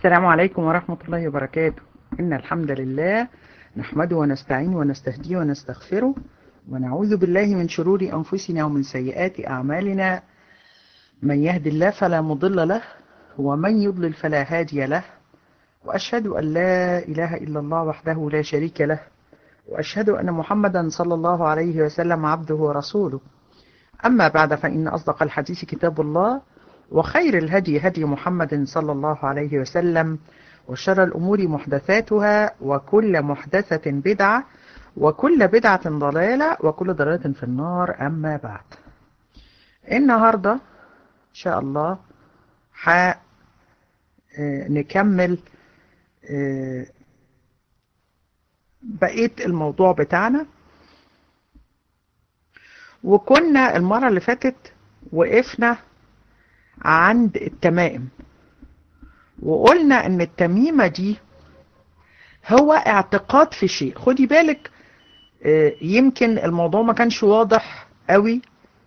السلام عليكم ورحمة الله وبركاته إن الحمد لله نحمده ونستعين ونستهديه ونستغفره ونعوذ بالله من شرور أنفسنا ومن سيئات أعمالنا من يهد الله فلا مضل له ومن يضلل فلا هادي له وأشهد أن لا إله إلا الله وحده لا شريك له وأشهد أن محمدا صلى الله عليه وسلم عبده ورسوله أما بعد فإن أصدق الحديث كتاب الله وخير الهدي هدي محمد صلى الله عليه وسلم وشر الأمور محدثاتها وكل محدثة بدعة وكل بدعة ضلالة وكل ضلالة في النار أما بعد النهاردة إن شاء الله ح نكمل بقية الموضوع بتاعنا وكنا المرة اللي فاتت وقفنا عند التمائم وقلنا ان التميمة دي هو اعتقاد في شيء خدي بالك يمكن الموضوع ما كانش واضح قوي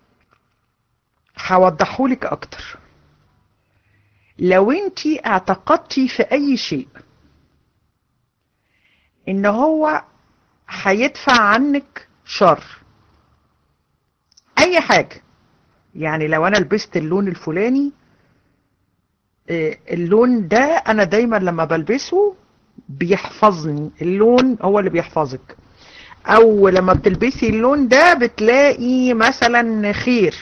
هوضحهولك اكتر لو انت اعتقدتي في اي شيء ان هو هيدفع عنك شر اي حاجة يعني لو انا لبست اللون الفلاني اللون ده انا دايما لما بلبسه بيحفظني اللون هو اللي بيحفظك او لما بتلبسي اللون ده بتلاقي مثلا خير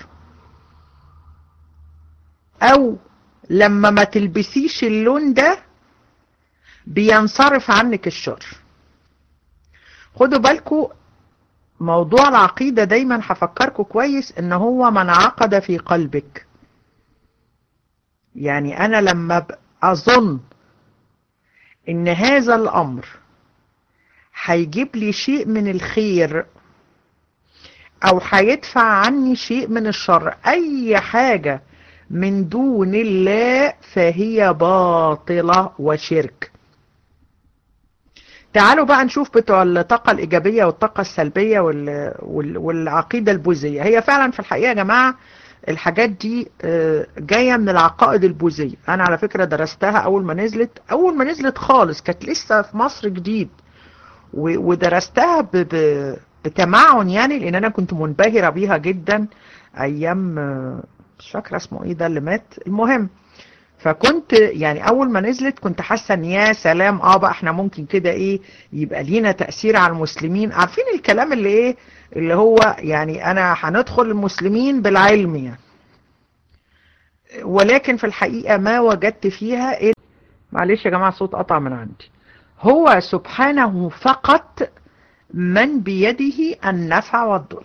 او لما ما تلبسيش اللون ده بينصرف عنك الشر خدوا بالكم موضوع العقيدة دايما هفكركم كويس ان هو من عقد في قلبك يعني انا لما اظن ان هذا الامر هيجيب لي شيء من الخير او هيدفع عني شيء من الشر اي حاجة من دون الله فهي باطلة وشرك تعالوا بقى نشوف بتوع الطاقة الإيجابية والطاقة السلبية وال... وال... والعقيدة البوذية هي فعلا في الحقيقة يا جماعة الحاجات دي جاية من العقائد البوذية أنا على فكرة درستها أول ما نزلت أول ما نزلت خالص كانت لسه في مصر جديد و... ودرستها ب... ب... بتمعن يعني لأن أنا كنت منبهرة بيها جدا أيام مش فاكرة اسمه إيه ده اللي مات المهم فكنت يعني اول ما نزلت كنت حاسه ان يا سلام اه بقى احنا ممكن كده ايه يبقى لينا تاثير على المسلمين عارفين الكلام اللي ايه اللي هو يعني انا هندخل المسلمين بالعلم يعني ولكن في الحقيقه ما وجدت فيها إيه معلش يا جماعه الصوت قطع من عندي هو سبحانه فقط من بيده النفع والضر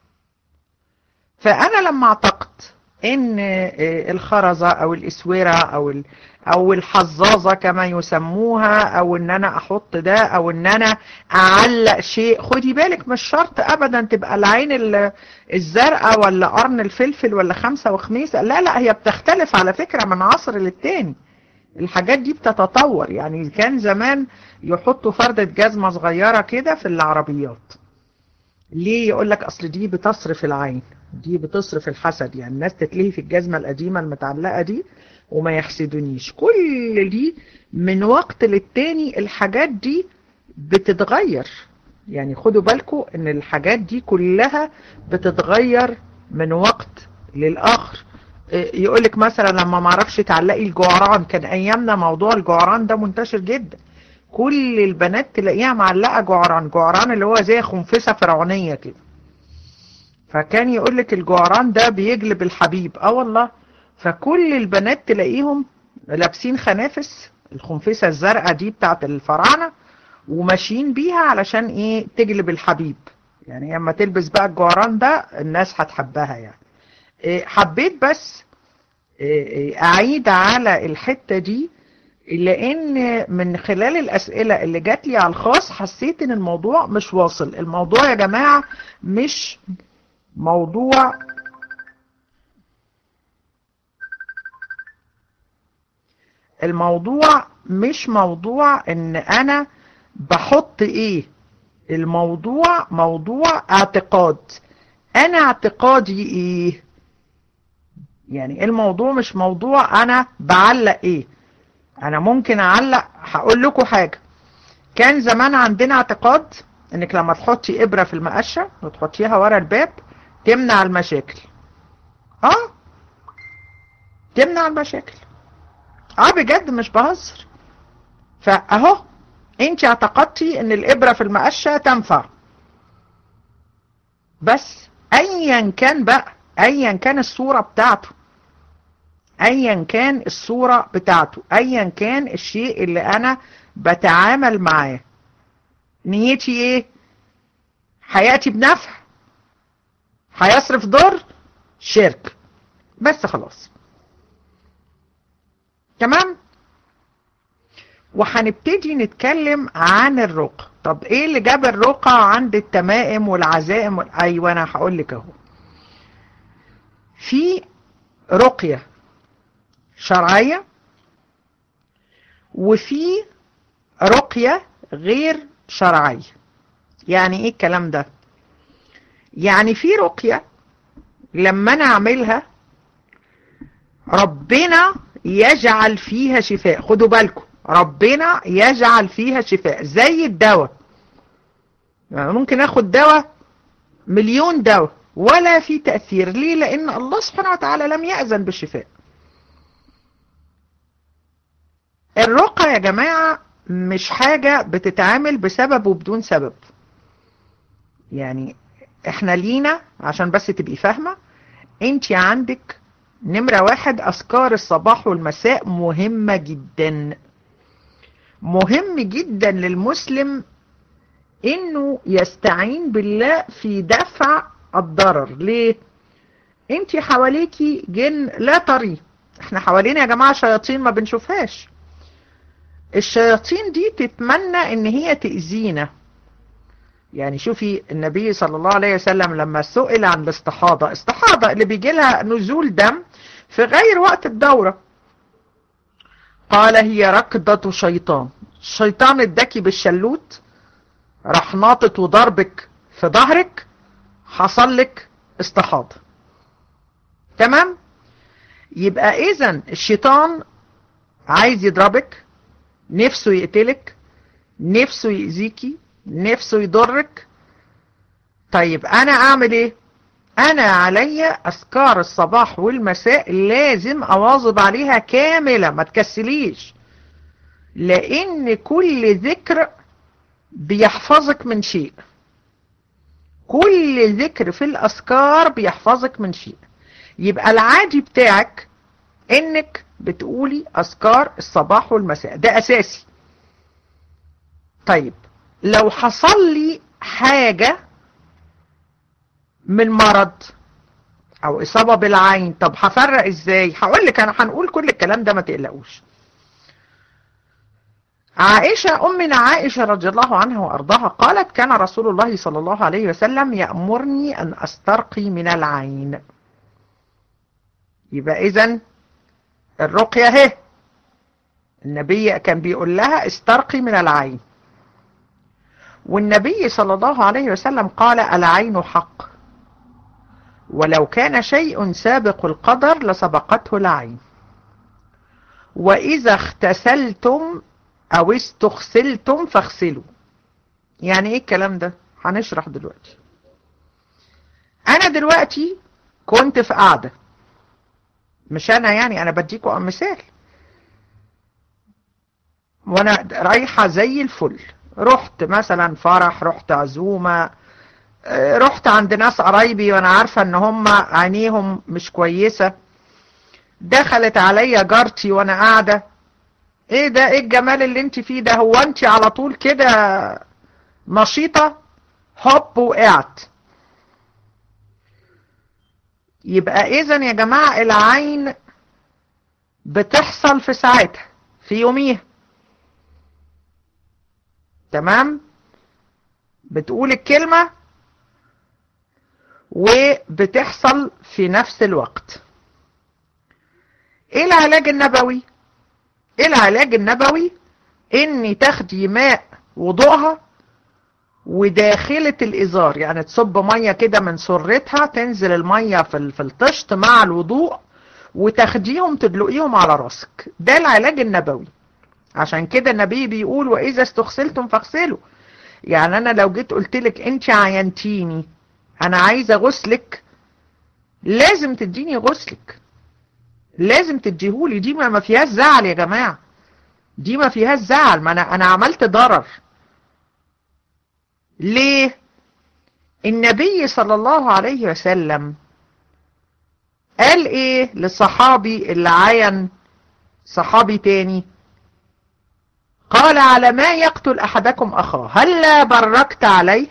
فانا لما اعتقدت ان الخرزة او الاسورة او او الحظاظة كما يسموها او ان انا احط ده او ان انا اعلق شيء خدي بالك مش شرط ابدا تبقى العين الزرقاء ولا قرن الفلفل ولا خمسة وخميسة لا لا هي بتختلف على فكرة من عصر للتاني الحاجات دي بتتطور يعني كان زمان يحطوا فردة جزمة صغيرة كده في العربيات ليه يقول لك اصل دي بتصرف العين دي بتصرف الحسد يعني الناس تتلهي في الجزمة القديمة المتعلقة دي وما يحسدونيش كل دي من وقت للتاني الحاجات دي بتتغير يعني خدوا بالكم ان الحاجات دي كلها بتتغير من وقت للآخر يقولك مثلا لما معرفش تعلقي الجعران كان ايامنا موضوع الجعران ده منتشر جدا كل البنات تلاقيها معلقة جعران جعران اللي هو زي خنفسة فرعونية كده فكان يقول لك الجعران ده بيجلب الحبيب اه والله فكل البنات تلاقيهم لابسين خنافس الخنفسة الزرقاء دي بتاعت الفراعنة وماشيين بيها علشان ايه تجلب الحبيب يعني اما تلبس بقى الجعران ده الناس هتحبها يعني إيه حبيت بس إيه اعيد على الحتة دي لان من خلال الاسئلة اللي جات لي على الخاص حسيت ان الموضوع مش واصل الموضوع يا جماعة مش موضوع الموضوع مش موضوع ان انا بحط ايه الموضوع موضوع اعتقاد انا اعتقادي ايه يعني الموضوع مش موضوع انا بعلق ايه انا ممكن اعلق هقول لكم حاجة كان زمان عندنا اعتقاد انك لما تحطي ابرة في المقشة وتحطيها ورا الباب تمنع المشاكل اه تمنع المشاكل اه بجد مش بهزر فاهو انت اعتقدتي ان الابرة في المقشة تنفع بس ايا كان بقى ايا كان الصورة بتاعته ايا كان الصورة بتاعته ايا كان الشيء اللي انا بتعامل معاه نيتي ايه هياتي بنفع هيصرف ضر شرك بس خلاص تمام وهنبتدي نتكلم عن الرقى طب ايه اللي جاب الرقى عند التمائم والعزائم وال... ايوه انا هقول لك اهو في رقيه شرعيه وفي رقيه غير شرعيه يعني ايه الكلام ده يعني في رقيه لما انا اعملها ربنا يجعل فيها شفاء خدوا بالكم ربنا يجعل فيها شفاء زي الدواء يعني ممكن اخد دواء مليون دواء ولا في تأثير ليه لان الله سبحانه وتعالى لم يأذن بالشفاء الرقى يا جماعة مش حاجة بتتعامل بسبب وبدون سبب يعني احنا لينا عشان بس تبقي فاهمة انت عندك نمرة واحد اذكار الصباح والمساء مهمة جدا مهم جدا للمسلم انه يستعين بالله في دفع الضرر ليه انت حواليكي جن لا طري احنا حوالينا يا جماعة شياطين ما بنشوفهاش الشياطين دي تتمنى ان هي تأذينا يعني شوفي النبي صلى الله عليه وسلم لما سئل عن الاستحاضة استحاضة اللي بيجي لها نزول دم في غير وقت الدورة قال هي ركضة شيطان الشيطان اداكي بالشلوت راح ناطط وضربك في ظهرك حصل لك استحاضة تمام يبقى اذا الشيطان عايز يضربك نفسه يقتلك نفسه يأذيكي نفسه يضرك طيب انا اعمل ايه انا عليا اذكار الصباح والمساء لازم اواظب عليها كاملة ما تكسليش لان كل ذكر بيحفظك من شيء كل ذكر في الاذكار بيحفظك من شيء يبقى العادي بتاعك انك بتقولي اذكار الصباح والمساء ده اساسي طيب لو حصل لي حاجة من مرض او اصابة بالعين طب هفرق ازاي هقول لك انا هنقول كل الكلام ده ما تقلقوش عائشة أمنا عائشة رضي الله عنها وأرضاها قالت كان رسول الله صلى الله عليه وسلم يأمرني أن أسترقي من العين يبقى إذن الرقية اهي النبي كان بيقول لها استرقي من العين والنبي صلى الله عليه وسلم قال العين حق ولو كان شيء سابق القدر لسبقته العين وإذا اغتسلتم أو استغسلتم فاغسلوا يعني ايه الكلام ده هنشرح دلوقتي أنا دلوقتي كنت في قاعدة مش أنا يعني أنا بديكوا مثال وأنا رايحة زي الفل رحت مثلا فرح رحت عزومة رحت عند ناس قرايبي وانا عارفة ان هم عينيهم مش كويسة دخلت عليا جارتي وانا قاعدة ايه ده ايه الجمال اللي انت فيه ده هو انت على طول كده نشيطة هوب وقعت يبقى اذا يا جماعة العين بتحصل في ساعتها في يوميها تمام بتقول الكلمة وبتحصل في نفس الوقت ايه العلاج النبوي ايه العلاج النبوي اني تاخدي ماء وضوءها وداخلة الازار يعني تصب مية كده من سرتها تنزل المية في في الطشت مع الوضوء وتاخديهم تدلقيهم على راسك ده العلاج النبوي عشان كده النبي بيقول واذا استغسلتم فاغسلوا يعني انا لو جيت قلت لك انت عينتيني انا عايزه غسلك لازم تديني غسلك لازم تديهولي دي ما فيهاش زعل يا جماعه دي ما فيهاش زعل ما انا انا عملت ضرر ليه النبي صلى الله عليه وسلم قال ايه للصحابي اللي عين صحابي تاني قال على ما يقتل احدكم اخاه هل بركت عليه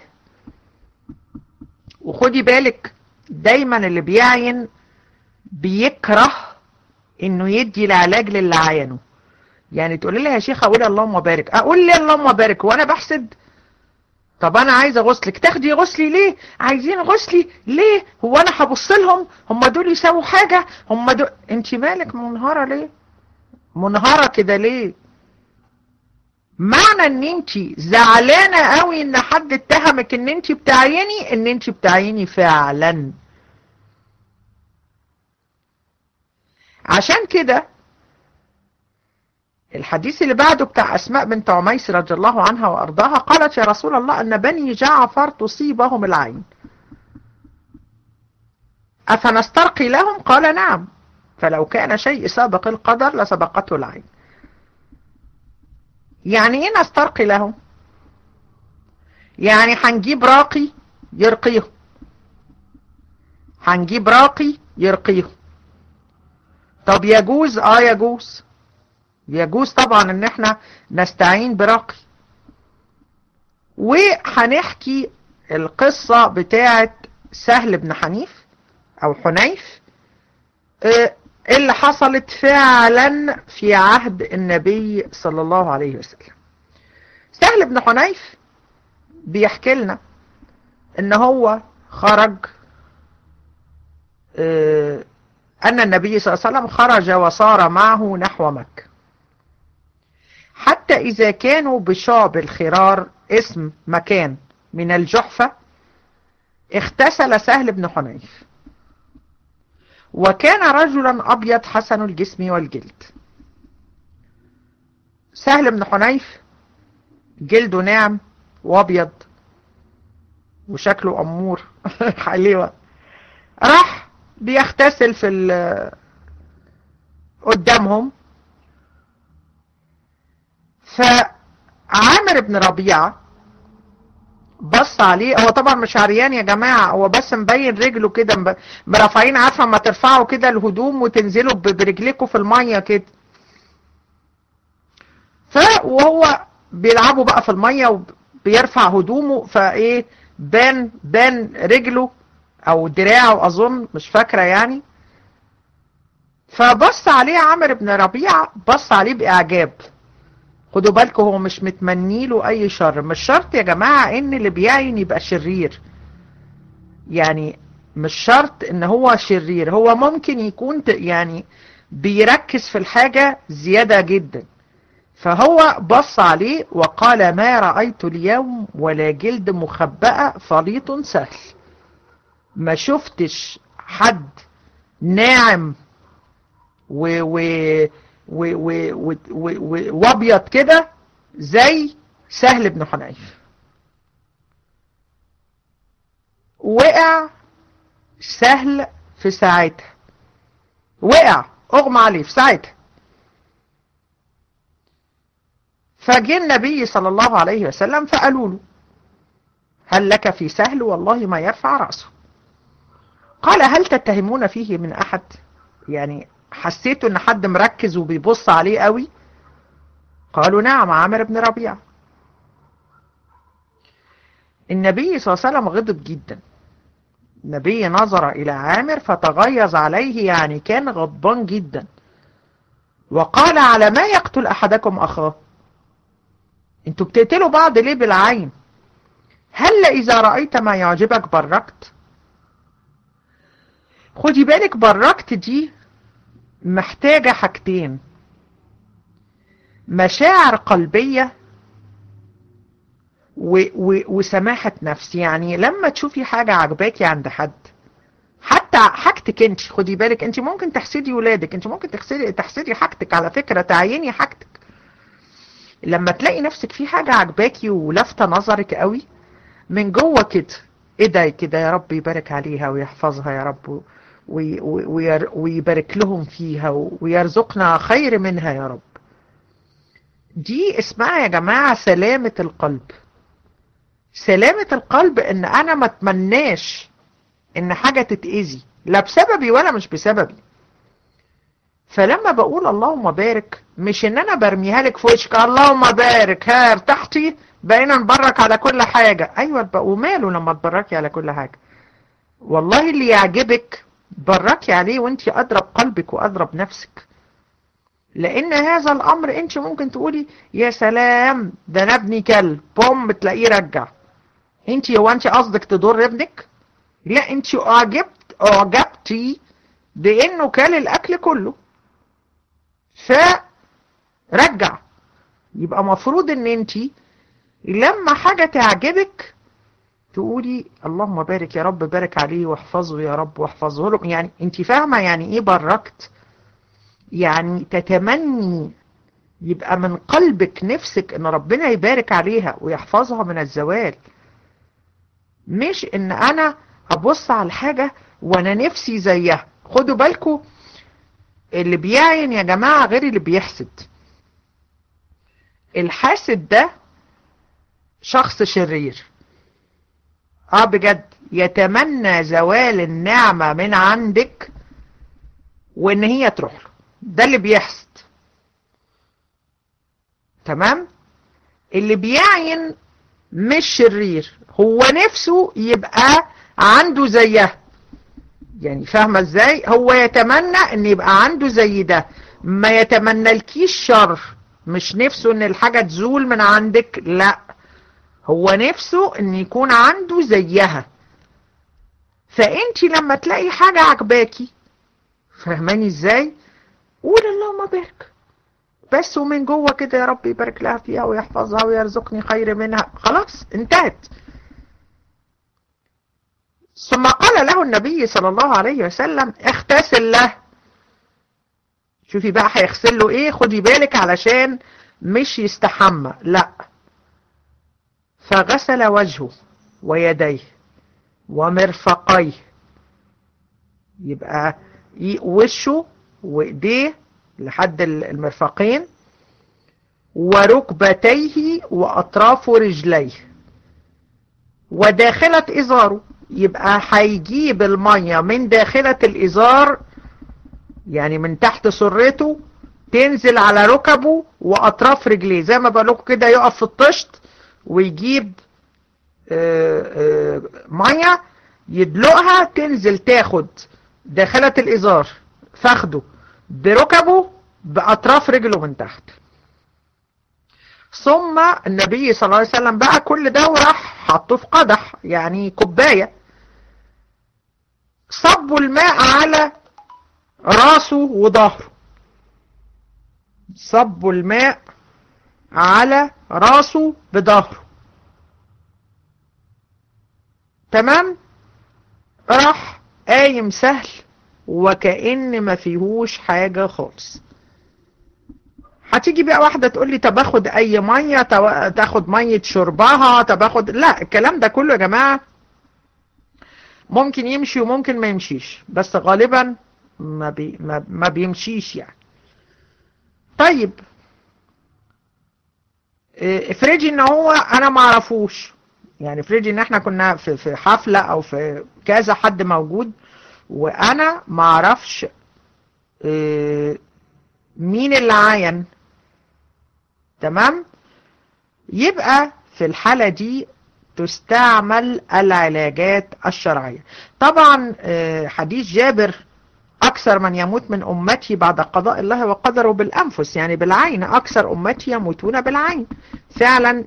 وخدي بالك دايما اللي بيعين بيكره انه يدي العلاج للي عينه يعني تقول لي يا شيخ اقول اللهم بارك اقول لي اللهم بارك وانا بحسد طب انا عايزه غسلك تاخدي غسلي ليه عايزين غسلي ليه هو انا هبص لهم هم دول يساووا حاجه هم دول انت مالك منهاره ليه منهاره كده ليه معنى ان انت زعلانه قوي ان حد اتهمك ان انت بتعيني ان انت بتعيني فعلا عشان كده الحديث اللي بعده بتاع أسماء بنت عميس رضي الله عنها وأرضاها قالت يا رسول الله أن بني جعفر تصيبهم العين أفنسترقي لهم قال نعم فلو كان شيء سابق القدر لسبقته العين يعني ايه نسترقي لهم يعني هنجيب راقي يرقيهم هنجيب راقي يرقيهم طب يجوز اه يجوز يجوز طبعا ان احنا نستعين براقي وهنحكي القصة بتاعة سهل بن حنيف او حنيف اه اللي حصلت فعلا في عهد النبي صلى الله عليه وسلم سهل بن حنيف بيحكي لنا ان هو خرج اه ان النبي صلى الله عليه وسلم خرج وصار معه نحو مكة حتى اذا كانوا بشعب الخرار اسم مكان من الجحفة اغتسل سهل بن حنيف وكان رجلا أبيض حسن الجسم والجلد سهل بن حنيف جلده ناعم وأبيض وشكله أمور حليوة راح بيغتسل في قدامهم فعامر بن ربيعه بص عليه هو طبعا مش عريان يا جماعة هو بس مبين رجله كده مرافعين عارفة ما ترفعوا كده الهدوم وتنزلوا برجلكم في المية كده ف وهو بيلعبوا بقى في المية وبيرفع هدومه فايه بان بان رجله او دراعه اظن مش فاكرة يعني فبص عليه عامر بن ربيعة بص عليه باعجاب خدوا بالكم هو مش متمني له اي شر مش شرط يا جماعة ان اللي بيعين يبقى شرير يعني مش شرط ان هو شرير هو ممكن يكون يعني بيركز في الحاجة زيادة جدا فهو بص عليه وقال ما رأيت اليوم ولا جلد مخبأة فليط سهل ما شفتش حد ناعم و و وابيض كده زي سهل بن حنيف وقع سهل في ساعتها وقع اغمى عليه في ساعتها فجه النبي صلى الله عليه وسلم فقالوا له هل لك في سهل والله ما يرفع رأسه قال هل تتهمون فيه من أحد يعني حسيتوا ان حد مركز وبيبص عليه قوي قالوا نعم عامر بن ربيعة النبي صلى الله عليه وسلم غضب جدا النبي نظر الى عامر فتغيظ عليه يعني كان غضبان جدا وقال على ما يقتل احدكم اخاه انتوا بتقتلوا بعض ليه بالعين هل اذا رأيت ما يعجبك بركت خدي بالك بركت دي محتاجة حاجتين مشاعر قلبية و و وسماحة نفس يعني لما تشوفي حاجة عجباكي عند حد حتى حاجتك انت خدي بالك انت ممكن تحسدي ولادك انت ممكن تحسدي تحسدي حاجتك على فكرة تعيني حاجتك لما تلاقي نفسك في حاجة عجباكي ولفتة نظرك قوي من جوه كده ادعي كده يا رب يبارك عليها ويحفظها يا رب ويبارك لهم فيها ويرزقنا خير منها يا رب دي اسمها يا جماعة سلامة القلب سلامة القلب ان انا ما اتمناش ان حاجة تتأذي لا بسببي ولا مش بسببي فلما بقول اللهم بارك مش ان انا برميها لك في وشك اللهم بارك ها ارتحتي بقينا نبرك على كل حاجة ايوه وماله لما تبركي على كل حاجة والله اللي يعجبك بركي عليه وانت اضرب قلبك واضرب نفسك لان هذا الامر انت ممكن تقولي يا سلام ده انا ابني كلب بوم تلاقيه رجع انت هو انت قصدك تضر ابنك لا انت اعجبت اعجبتي بانه كل الاكل كله فرجع يبقى مفروض ان انت لما حاجة تعجبك تقولي اللهم بارك يا رب بارك عليه واحفظه يا رب واحفظه له يعني انت فاهمة يعني ايه بركت يعني تتمني يبقى من قلبك نفسك ان ربنا يبارك عليها ويحفظها من الزوال مش ان انا ابص على الحاجة وانا نفسي زيها خدوا بالكم اللي بيعين يا جماعة غير اللي بيحسد الحاسد ده شخص شرير اه بجد يتمنى زوال النعمة من عندك وان هي تروح له ده اللي بيحسد تمام اللي بيعين مش شرير هو نفسه يبقى عنده زيها يعني فاهمة ازاي هو يتمنى ان يبقى عنده زي ده ما يتمنى الكيش شر مش نفسه ان الحاجة تزول من عندك لا هو نفسه ان يكون عنده زيها فانت لما تلاقي حاجة عجباكي فهماني ازاي قول اللهم بارك بس ومن جوه كده يا رب يبارك لها فيها ويحفظها ويرزقني خير منها خلاص انتهت ثم قال له النبي صلى الله عليه وسلم اغتسل له شوفي بقى هيغسل له ايه خدي بالك علشان مش يستحمى لا فغسل وجهه ويديه ومرفقيه يبقى وشه وايديه لحد المرفقين وركبتيه واطراف رجليه وداخلة ازاره يبقى هيجيب المية من داخلة الازار يعني من تحت سرته تنزل على ركبه واطراف رجليه زي ما بقولكم كده يقف في الطشت ويجيب آآ آآ مية يدلقها تنزل تاخد داخلة الازار فخده بركبه باطراف رجله من تحت ثم النبي صلى الله عليه وسلم بقى كل ده وراح حطه في قدح يعني كوباية صبوا الماء على راسه وظهره صبوا الماء على راسه بظهره تمام راح قايم سهل وكأن ما فيهوش حاجة خالص هتيجي بقى واحدة تقول لي طب اخد اي مية تاخد مية شربها طب اخد لا الكلام ده كله يا جماعة ممكن يمشي وممكن ما يمشيش بس غالبا ما, بي ما, ما بيمشيش يعني طيب افرضي ان هو انا ما اعرفوش يعني افرضي ان احنا كنا في في حفلة او في كذا حد موجود وانا ما اعرفش مين اللي عاين تمام يبقى في الحالة دي تستعمل العلاجات الشرعية طبعا حديث جابر أكثر من يموت من أمتي بعد قضاء الله وقدره بالأنفس يعني بالعين أكثر أمتي يموتون بالعين فعلا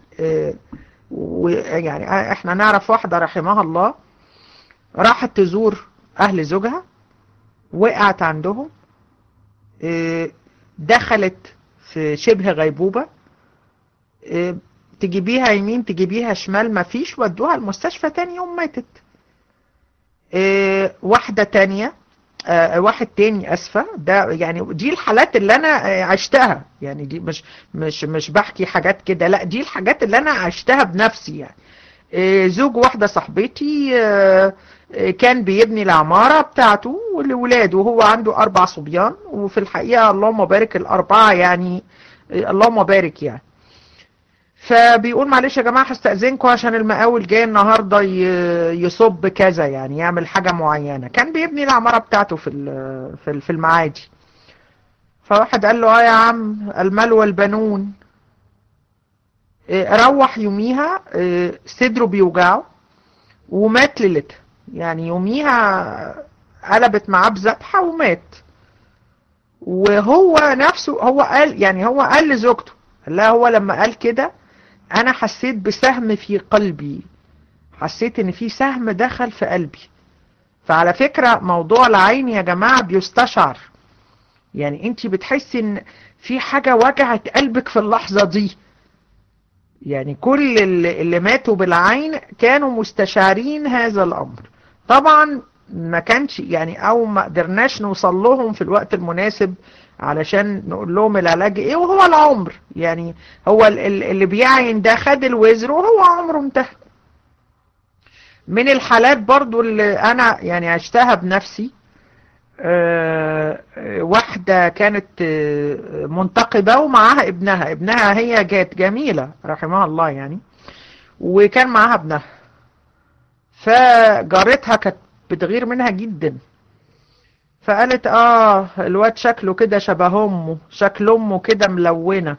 يعني احنا نعرف واحدة رحمها الله راحت تزور أهل زوجها وقعت عندهم دخلت في شبه غيبوبة تجيبيها يمين تجيبيها شمال مفيش ودوها المستشفى تاني يوم ماتت واحدة تانية آه واحد تاني اسفة ده يعني دي الحالات اللي انا عشتها يعني دي مش مش مش بحكي حاجات كده لا دي الحاجات اللي انا عشتها بنفسي يعني آه زوج واحدة صاحبتي آه كان بيبني العمارة بتاعته لولاده وهو عنده اربع صبيان وفي الحقيقة اللهم بارك الاربعة يعني اللهم بارك يعني فبيقول معلش يا جماعة هستأذنكم عشان المقاول جاي النهاردة يصب كذا يعني يعمل حاجة معينة كان بيبني العمارة بتاعته في في المعادي فواحد قال له اه يا عم المال والبنون روح يوميها صدره بيوجعه ومات ليلتها يعني يوميها قلبت معاه بذبحة ومات وهو نفسه هو قال يعني هو قال لزوجته لا هو لما قال كده انا حسيت بسهم في قلبي حسيت ان في سهم دخل في قلبي فعلى فكرة موضوع العين يا جماعة بيستشعر يعني انت بتحسي ان في حاجة وجعت قلبك في اللحظة دي يعني كل اللي ماتوا بالعين كانوا مستشعرين هذا الامر طبعا ما كانش يعني او ما قدرناش نوصل لهم في الوقت المناسب علشان نقول لهم العلاج ايه وهو العمر يعني هو اللي بيعين ده خد الوزر وهو عمره انتهى من الحالات برضو اللي انا يعني عشتها بنفسي أه واحدة كانت منتقبة ومعاها ابنها ابنها هي جات جميلة رحمها الله يعني وكان معاها ابنها فجارتها كانت بتغير منها جدا فقالت اه الواد شكله كده شبه امه شكل امه كده ملونة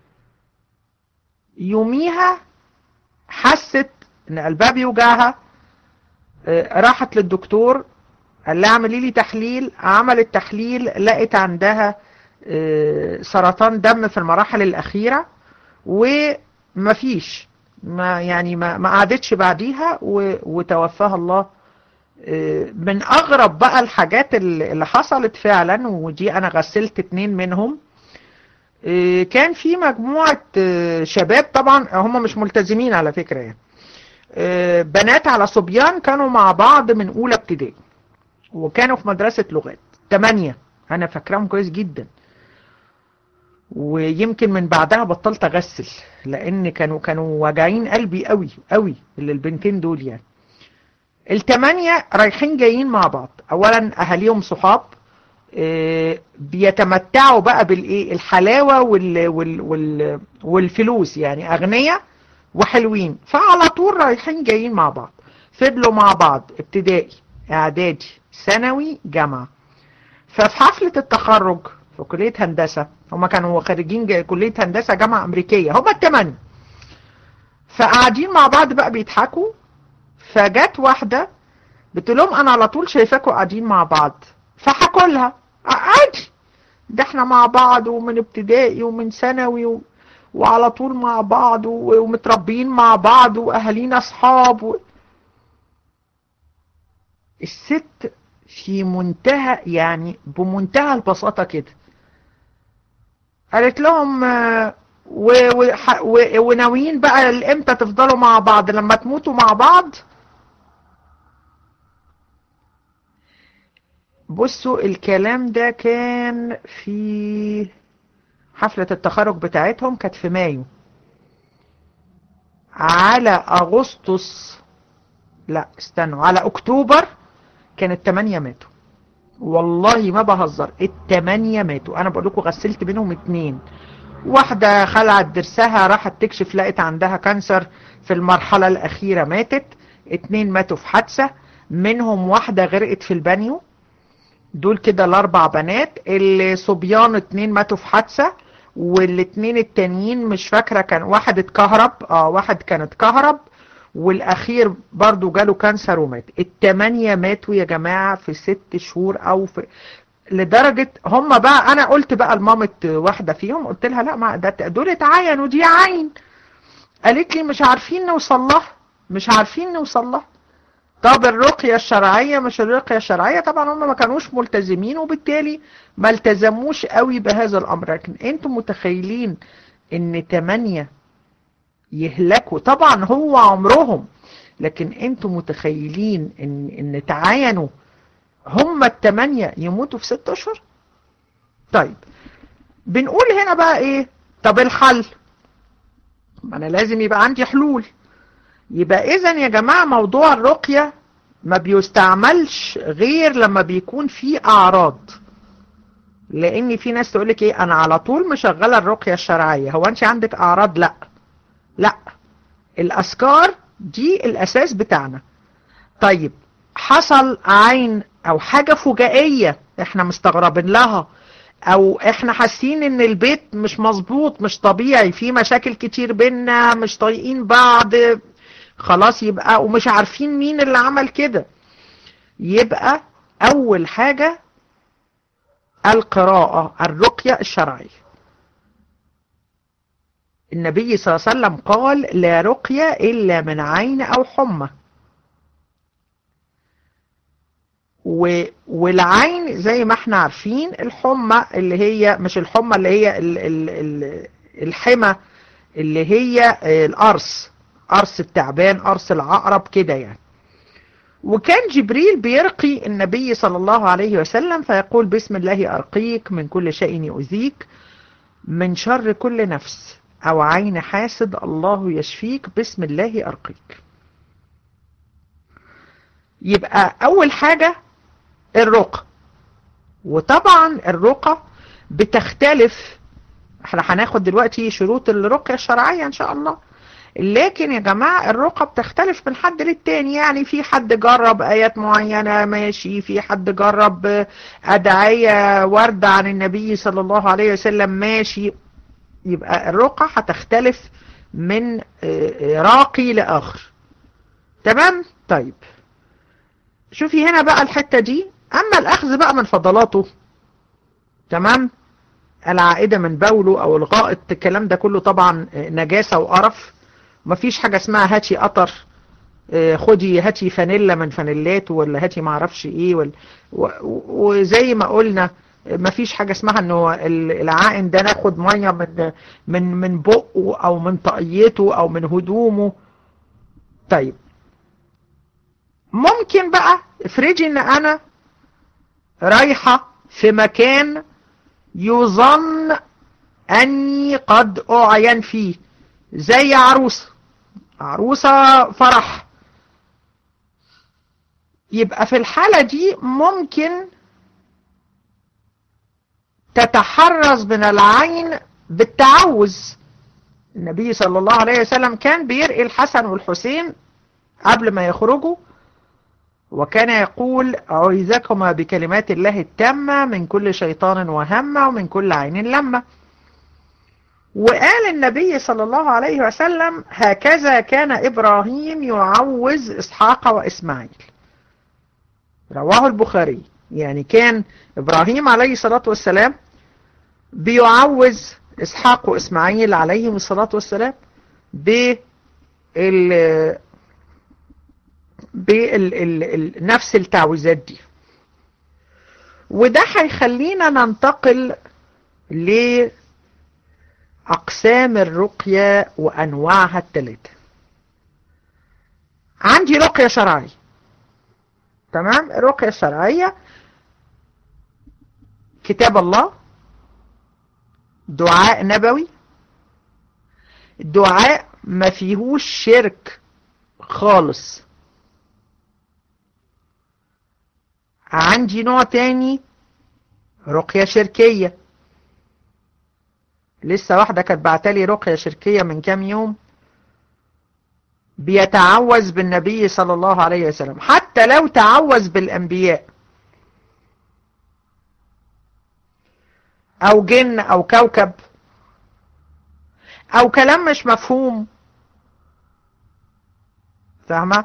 يوميها حست ان قلبها بيوجعها آه راحت للدكتور قال لها اعملي لي تحليل عملت تحليل لقت عندها آه سرطان دم في المراحل الاخيرة ومفيش ما يعني ما, ما قعدتش بعديها وتوفاها الله من اغرب بقى الحاجات اللي حصلت فعلا ودي انا غسلت اتنين منهم كان في مجموعة شباب طبعا هم مش ملتزمين على فكرة يعني بنات على صبيان كانوا مع بعض من اولى ابتدائي وكانوا في مدرسة لغات تمانية انا فاكراهم كويس جدا ويمكن من بعدها بطلت اغسل لان كانوا كانوا واجعين قلبي قوي قوي اللي البنتين دول يعني التمانية رايحين جايين مع بعض اولا اهاليهم صحاب اه بيتمتعوا بقى بالايه الحلاوة وال وال وال والفلوس يعني اغنياء وحلوين فعلى طول رايحين جايين مع بعض فضلوا مع بعض ابتدائي اعدادي ثانوي جامعة ففي حفلة التخرج في كلية هندسة هما كانوا خارجين كلية هندسة جامعة امريكية هما التمانية فقاعدين مع بعض بقى بيضحكوا فجت واحدة بتقول لهم انا على طول شايفاكم قاعدين مع بعض فحكوا لها عادي ده احنا مع بعض ومن ابتدائي ومن ثانوي و... وعلى طول مع بعض و... ومتربيين مع بعض واهالينا اصحاب و... الست في منتهى يعني بمنتهى البساطة كده قالت لهم و... و... و... وناويين بقى امتى تفضلوا مع بعض لما تموتوا مع بعض بصوا الكلام ده كان في حفلة التخرج بتاعتهم كانت في مايو على اغسطس لا استنوا على اكتوبر كان التمانية ماتوا والله ما بهزر التمانية ماتوا انا بقول لكم غسلت منهم اتنين واحدة خلعت درسها راحت تكشف لقت عندها كانسر في المرحلة الاخيرة ماتت اتنين ماتوا في حادثة منهم واحدة غرقت في البانيو دول كده الاربع بنات اللي صبيان اتنين ماتوا في حادثة والاتنين التانيين مش فاكرة كان واحد اتكهرب اه واحد كان اتكهرب والاخير برضو جاله كانسر ومات التمانية ماتوا يا جماعة في ست شهور او في لدرجة هم بقى انا قلت بقى لمامة واحدة فيهم قلت لها لا ما ده دول اتعين ودي عين قالت لي مش عارفين نوصل لها مش عارفين نوصل لها طب الرقية الشرعية مش الرقية الشرعية طبعا هم ما كانوش ملتزمين وبالتالي ما التزموش قوي بهذا الامر لكن انتم متخيلين ان تمانية يهلكوا طبعا هو عمرهم لكن انتم متخيلين ان ان تعاينوا هم التمانية يموتوا في ست اشهر طيب بنقول هنا بقى ايه طب الحل ما انا لازم يبقى عندي حلول يبقى اذا يا جماعة موضوع الرقية ما بيستعملش غير لما بيكون في اعراض لان في ناس تقولك ايه انا على طول مشغلة الرقية الشرعية هو انت عندك اعراض لا لا الاذكار دي الاساس بتاعنا طيب حصل عين او حاجة فجائية احنا مستغربين لها او احنا حاسين ان البيت مش مظبوط مش طبيعي في مشاكل كتير بينا مش طايقين بعض خلاص يبقى ومش عارفين مين اللي عمل كده يبقى اول حاجة القراءة الرقية الشرعية النبي صلى الله عليه وسلم قال لا رقية إلا من عين أو حمى و... والعين زي ما احنا عارفين الحمى اللي هي مش الحمى اللي هي ال... ال... ال... الحمى اللي هي القرص قرص التعبان قرص العقرب كده يعني وكان جبريل بيرقي النبي صلى الله عليه وسلم فيقول بسم الله أرقيك من كل شيء يؤذيك من شر كل نفس أو عين حاسد الله يشفيك بسم الله أرقيك يبقى أول حاجة الرقى وطبعا الرقى بتختلف احنا هناخد دلوقتي شروط الرقية الشرعية ان شاء الله لكن يا جماعة الرقى بتختلف من حد للتاني يعني في حد جرب آيات معينة ماشي في حد جرب أدعية وردة عن النبي صلى الله عليه وسلم ماشي يبقى الرقى هتختلف من راقي لآخر تمام طيب شوفي هنا بقى الحتة دي أما الأخذ بقى من فضلاته تمام العائدة من بوله أو الغائط الكلام ده كله طبعا نجاسة وقرف مفيش حاجة اسمها هاتي قطر خدي هاتي فانيلا من فانيلاته ولا هاتي معرفش ايه ولا وزي ما قلنا مفيش حاجة اسمها انه العائن ده ناخد مية من من من بقه او من طاقيته او من هدومه طيب ممكن بقى افرضي ان انا رايحة في مكان يظن اني قد اعين فيه زي عروسة عروسة فرح يبقى في الحالة دي ممكن تتحرز من العين بالتعوذ النبي صلى الله عليه وسلم كان بيرقي الحسن والحسين قبل ما يخرجوا وكان يقول أعوذكما بكلمات الله التامة من كل شيطان وهمة ومن كل عين لمة وقال النبي صلى الله عليه وسلم هكذا كان إبراهيم يعوز إسحاق وإسماعيل رواه البخاري يعني كان إبراهيم عليه الصلاة والسلام بيعوز إسحاق وإسماعيل عليهم الصلاة والسلام بال بنفس التعويذات دي وده هيخلينا ننتقل لأقسام الرقية وأنواعها الثلاثة عندي رقية شرعية تمام الرقية الشرعية كتاب الله دعاء نبوي دعاء ما فيهوش شرك خالص عندي نوع تاني رقية شركية لسه واحدة كانت بعتلي رقية شركية من كام يوم بيتعوذ بالنبي صلى الله عليه وسلم حتى لو تعوذ بالأنبياء أو جن أو كوكب أو كلام مش مفهوم فاهمة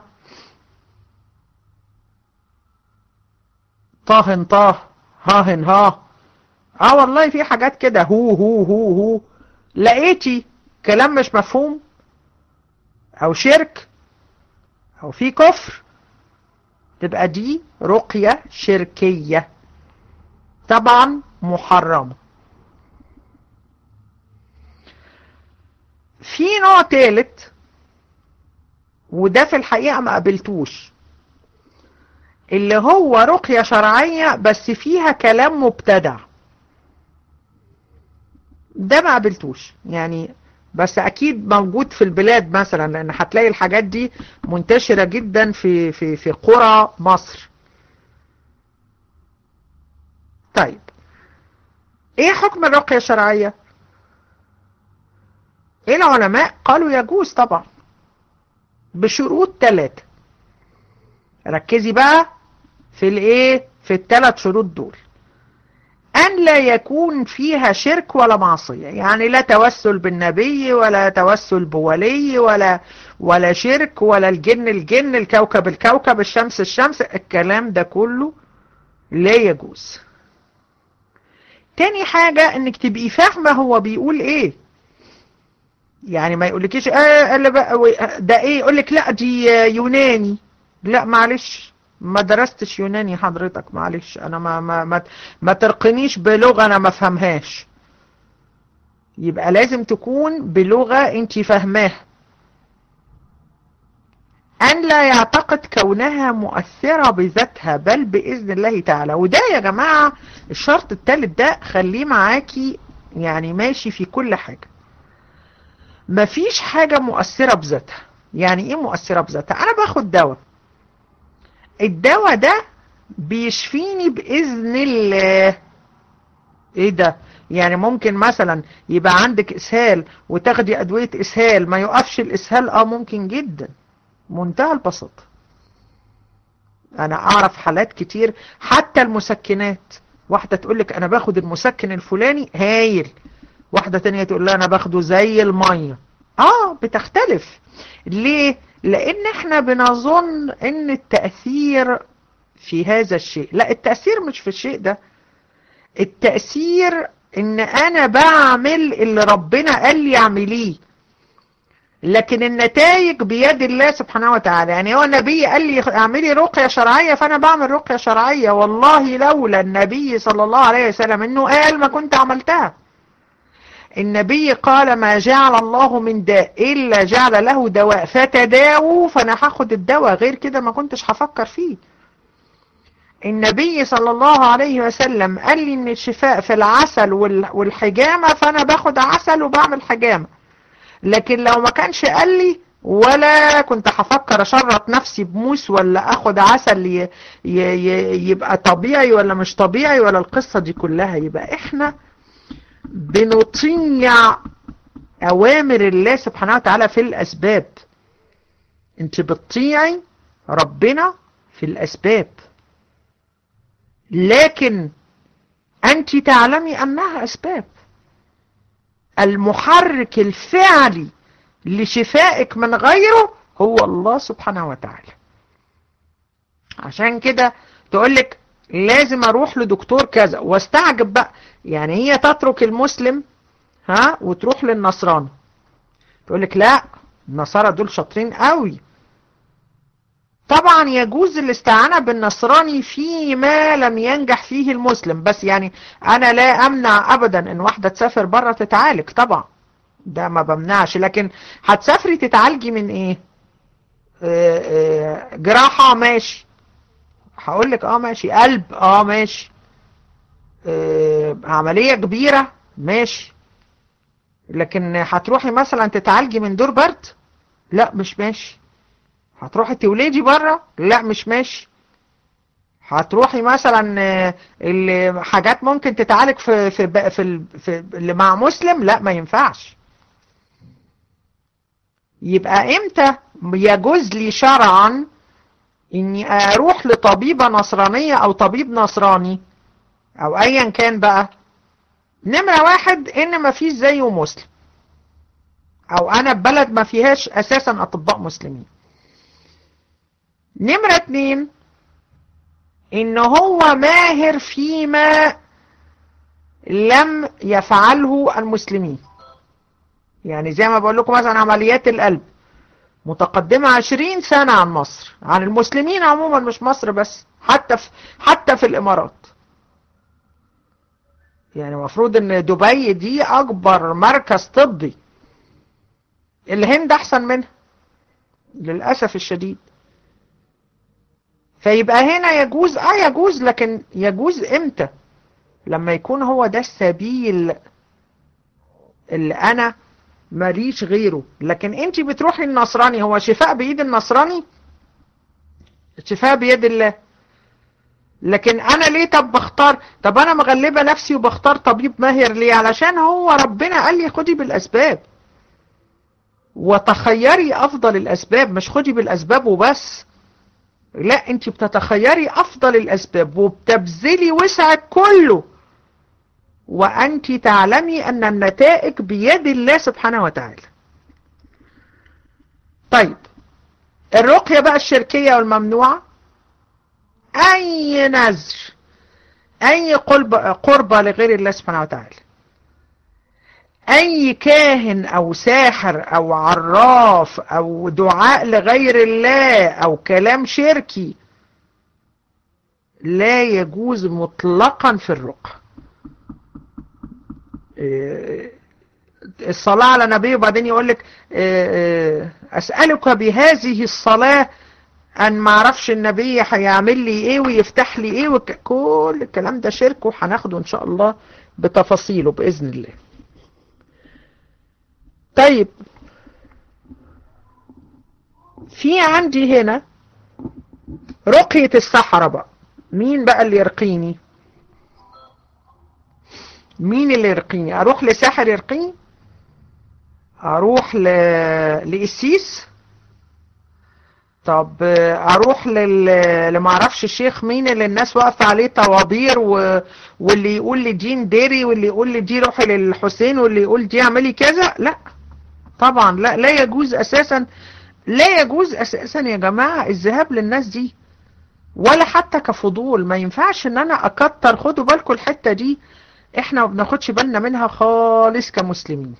طاه طاه هاهن ها اه والله في حاجات كده هو هو هو هو لقيتي كلام مش مفهوم او شرك او في كفر تبقى دي رقية شركية طبعا محرمة في نوع تالت وده في الحقيقة ما قابلتوش اللي هو رقية شرعية بس فيها كلام مبتدع ده ما قابلتوش يعني بس اكيد موجود في البلاد مثلا لان هتلاقي الحاجات دي منتشرة جدا في في في قرى مصر طيب ايه حكم الرقية الشرعية ايه العلماء قالوا يجوز طبعا بشروط ثلاثة ركزي بقى في الايه في الثلاث شروط دول أن لا يكون فيها شرك ولا معصية يعني لا توسل بالنبي ولا توسل بولي ولا ولا شرك ولا الجن الجن الكوكب الكوكب الشمس الشمس الكلام ده كله لا يجوز تاني حاجة انك تبقي فاهمة هو بيقول ايه يعني ما يقولكيش اه اللي بقى ده ايه يقولك لا دي يوناني لا معلش ما درستش يوناني حضرتك معلش انا ما ما ما, ما ترقنيش بلغة انا ما فهمهاش يبقى لازم تكون بلغة انت فاهماها أن لا يعتقد كونها مؤثرة بذاتها بل بإذن الله تعالى وده يا جماعة الشرط الثالث ده خليه معاكي يعني ماشي في كل حاجة مفيش حاجة مؤثرة بذاتها يعني ايه مؤثرة بذاتها انا باخد دواء الدواء ده بيشفيني بإذن الله ايه ده يعني ممكن مثلا يبقى عندك اسهال وتاخدي ادوية اسهال ما يقفش الاسهال اه ممكن جدا منتهى البساطة انا اعرف حالات كتير حتى المسكنات واحدة تقولك انا باخد المسكن الفلاني هايل واحدة تانية تقول لها انا باخده زي المية اه بتختلف ليه لان احنا بنظن ان التأثير في هذا الشيء لا التأثير مش في الشيء ده التأثير ان انا بعمل اللي ربنا قال لي اعمليه لكن النتائج بيد الله سبحانه وتعالى يعني هو النبي قال لي اعملي رقية شرعية فانا بعمل رقية شرعية والله لولا النبي صلى الله عليه وسلم انه قال ما كنت عملتها النبي قال ما جعل الله من داء إلا جعل له دواء فتداووا فأنا هاخد الدواء غير كده ما كنتش هفكر فيه النبي صلى الله عليه وسلم قال لي ان الشفاء في العسل والحجامة فأنا باخد عسل وبعمل حجامة لكن لو ما كانش قال لي ولا كنت هفكر اشرط نفسي بموس ولا اخد عسل ي... ي... ي... يبقى طبيعي ولا مش طبيعي ولا القصة دي كلها يبقى احنا بنطيع أوامر الله سبحانه وتعالى في الأسباب انت بتطيعي ربنا في الأسباب لكن أنت تعلمي أنها أسباب المحرك الفعلي لشفائك من غيره هو الله سبحانه وتعالى عشان كده تقولك لازم اروح لدكتور كذا واستعجب بقى يعني هي تترك المسلم ها وتروح للنصراني تقول لك لا النصارى دول شاطرين قوي طبعا يجوز الاستعانة بالنصراني فيما لم ينجح فيه المسلم بس يعني انا لا امنع ابدا ان واحدة تسافر بره تتعالج طبعا ده ما بمنعش لكن هتسافري تتعالجي من ايه اه اه جراحة ماشي هقول لك اه ماشي قلب اه ماشي اه عملية كبيرة ماشي لكن هتروحي مثلا تتعالجي من دور برد لا مش ماشي هتروحي تولدي بره لا مش ماشي هتروحي مثلا حاجات ممكن تتعالج في في في, في اللي مع مسلم لا ما ينفعش يبقى امتى يجوز لي شرعا اني اروح لطبيبة نصرانية او طبيب نصراني او ايا كان بقى نمرة واحد ان ما فيش زيه مسلم او انا ببلد ما فيهاش اساسا اطباء مسلمين نمرة اتنين ان هو ماهر فيما لم يفعله المسلمين يعني زي ما بقول لكم مثلا عمليات القلب متقدمة عشرين سنة عن مصر عن المسلمين عموما مش مصر بس حتى في حتى في الامارات يعني المفروض ان دبي دي اكبر مركز طبي الهند احسن منها للأسف الشديد فيبقى هنا يجوز اه يجوز لكن يجوز امتى لما يكون هو ده السبيل اللي انا ماليش غيره لكن انت بتروحي النصراني هو شفاء بايد النصراني شفاء بيد الله لكن انا ليه طب بختار طب انا مغلبة نفسي وبختار طبيب ماهر ليه علشان هو ربنا قال لي خدي بالاسباب وتخيري افضل الاسباب مش خدي بالاسباب وبس لا انت بتتخيري افضل الاسباب وبتبذلي وسعك كله وانت تعلمي ان النتائج بيد الله سبحانه وتعالى طيب الرقية بقى الشركية والممنوعة اي نذر اي قربة لغير الله سبحانه وتعالى اي كاهن او ساحر او عراف او دعاء لغير الله او كلام شركي لا يجوز مطلقا في الرقى الصلاة على نبي وبعدين يقول لك اسألك بهذه الصلاة ان ما اعرفش النبي هيعمل لي ايه ويفتح لي ايه وك... كل الكلام ده شرك وهناخده ان شاء الله بتفاصيله باذن الله طيب في عندي هنا رقية السحرة بقى مين بقى اللي يرقيني مين اللي يرقيني اروح لساحر يرقيني اروح ل... لقسيس طب اروح لل لمعرفش الشيخ مين اللي الناس واقفه عليه طوابير و... واللي يقول لي دي ندري واللي يقول لي دي روحي للحسين واللي يقول دي اعملي كذا لا طبعا لا لا يجوز اساسا لا يجوز اساسا يا جماعه الذهاب للناس دي ولا حتى كفضول ما ينفعش ان انا اكتر خدوا بالكم الحته دي احنا ما بناخدش بالنا منها خالص كمسلمين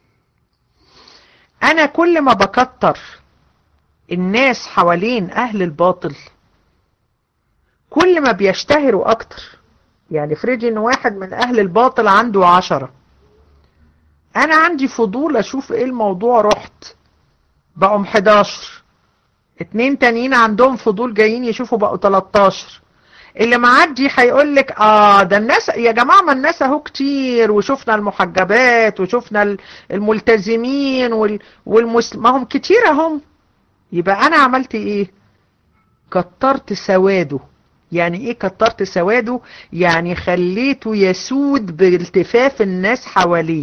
انا كل ما بكتر الناس حوالين اهل الباطل كل ما بيشتهروا اكتر يعني فريدي ان واحد من اهل الباطل عنده عشرة انا عندي فضول اشوف ايه الموضوع رحت بقوا 11 اتنين تانيين عندهم فضول جايين يشوفوا بقوا 13 اللي معدي هيقول لك اه ده الناس يا جماعه ما الناس اهو كتير وشفنا المحجبات وشفنا الملتزمين وال والمسلم ما هم كتير اهم يبقى انا عملت ايه كترت سواده يعني ايه كترت سواده يعني خليته يسود بالتفاف الناس حواليه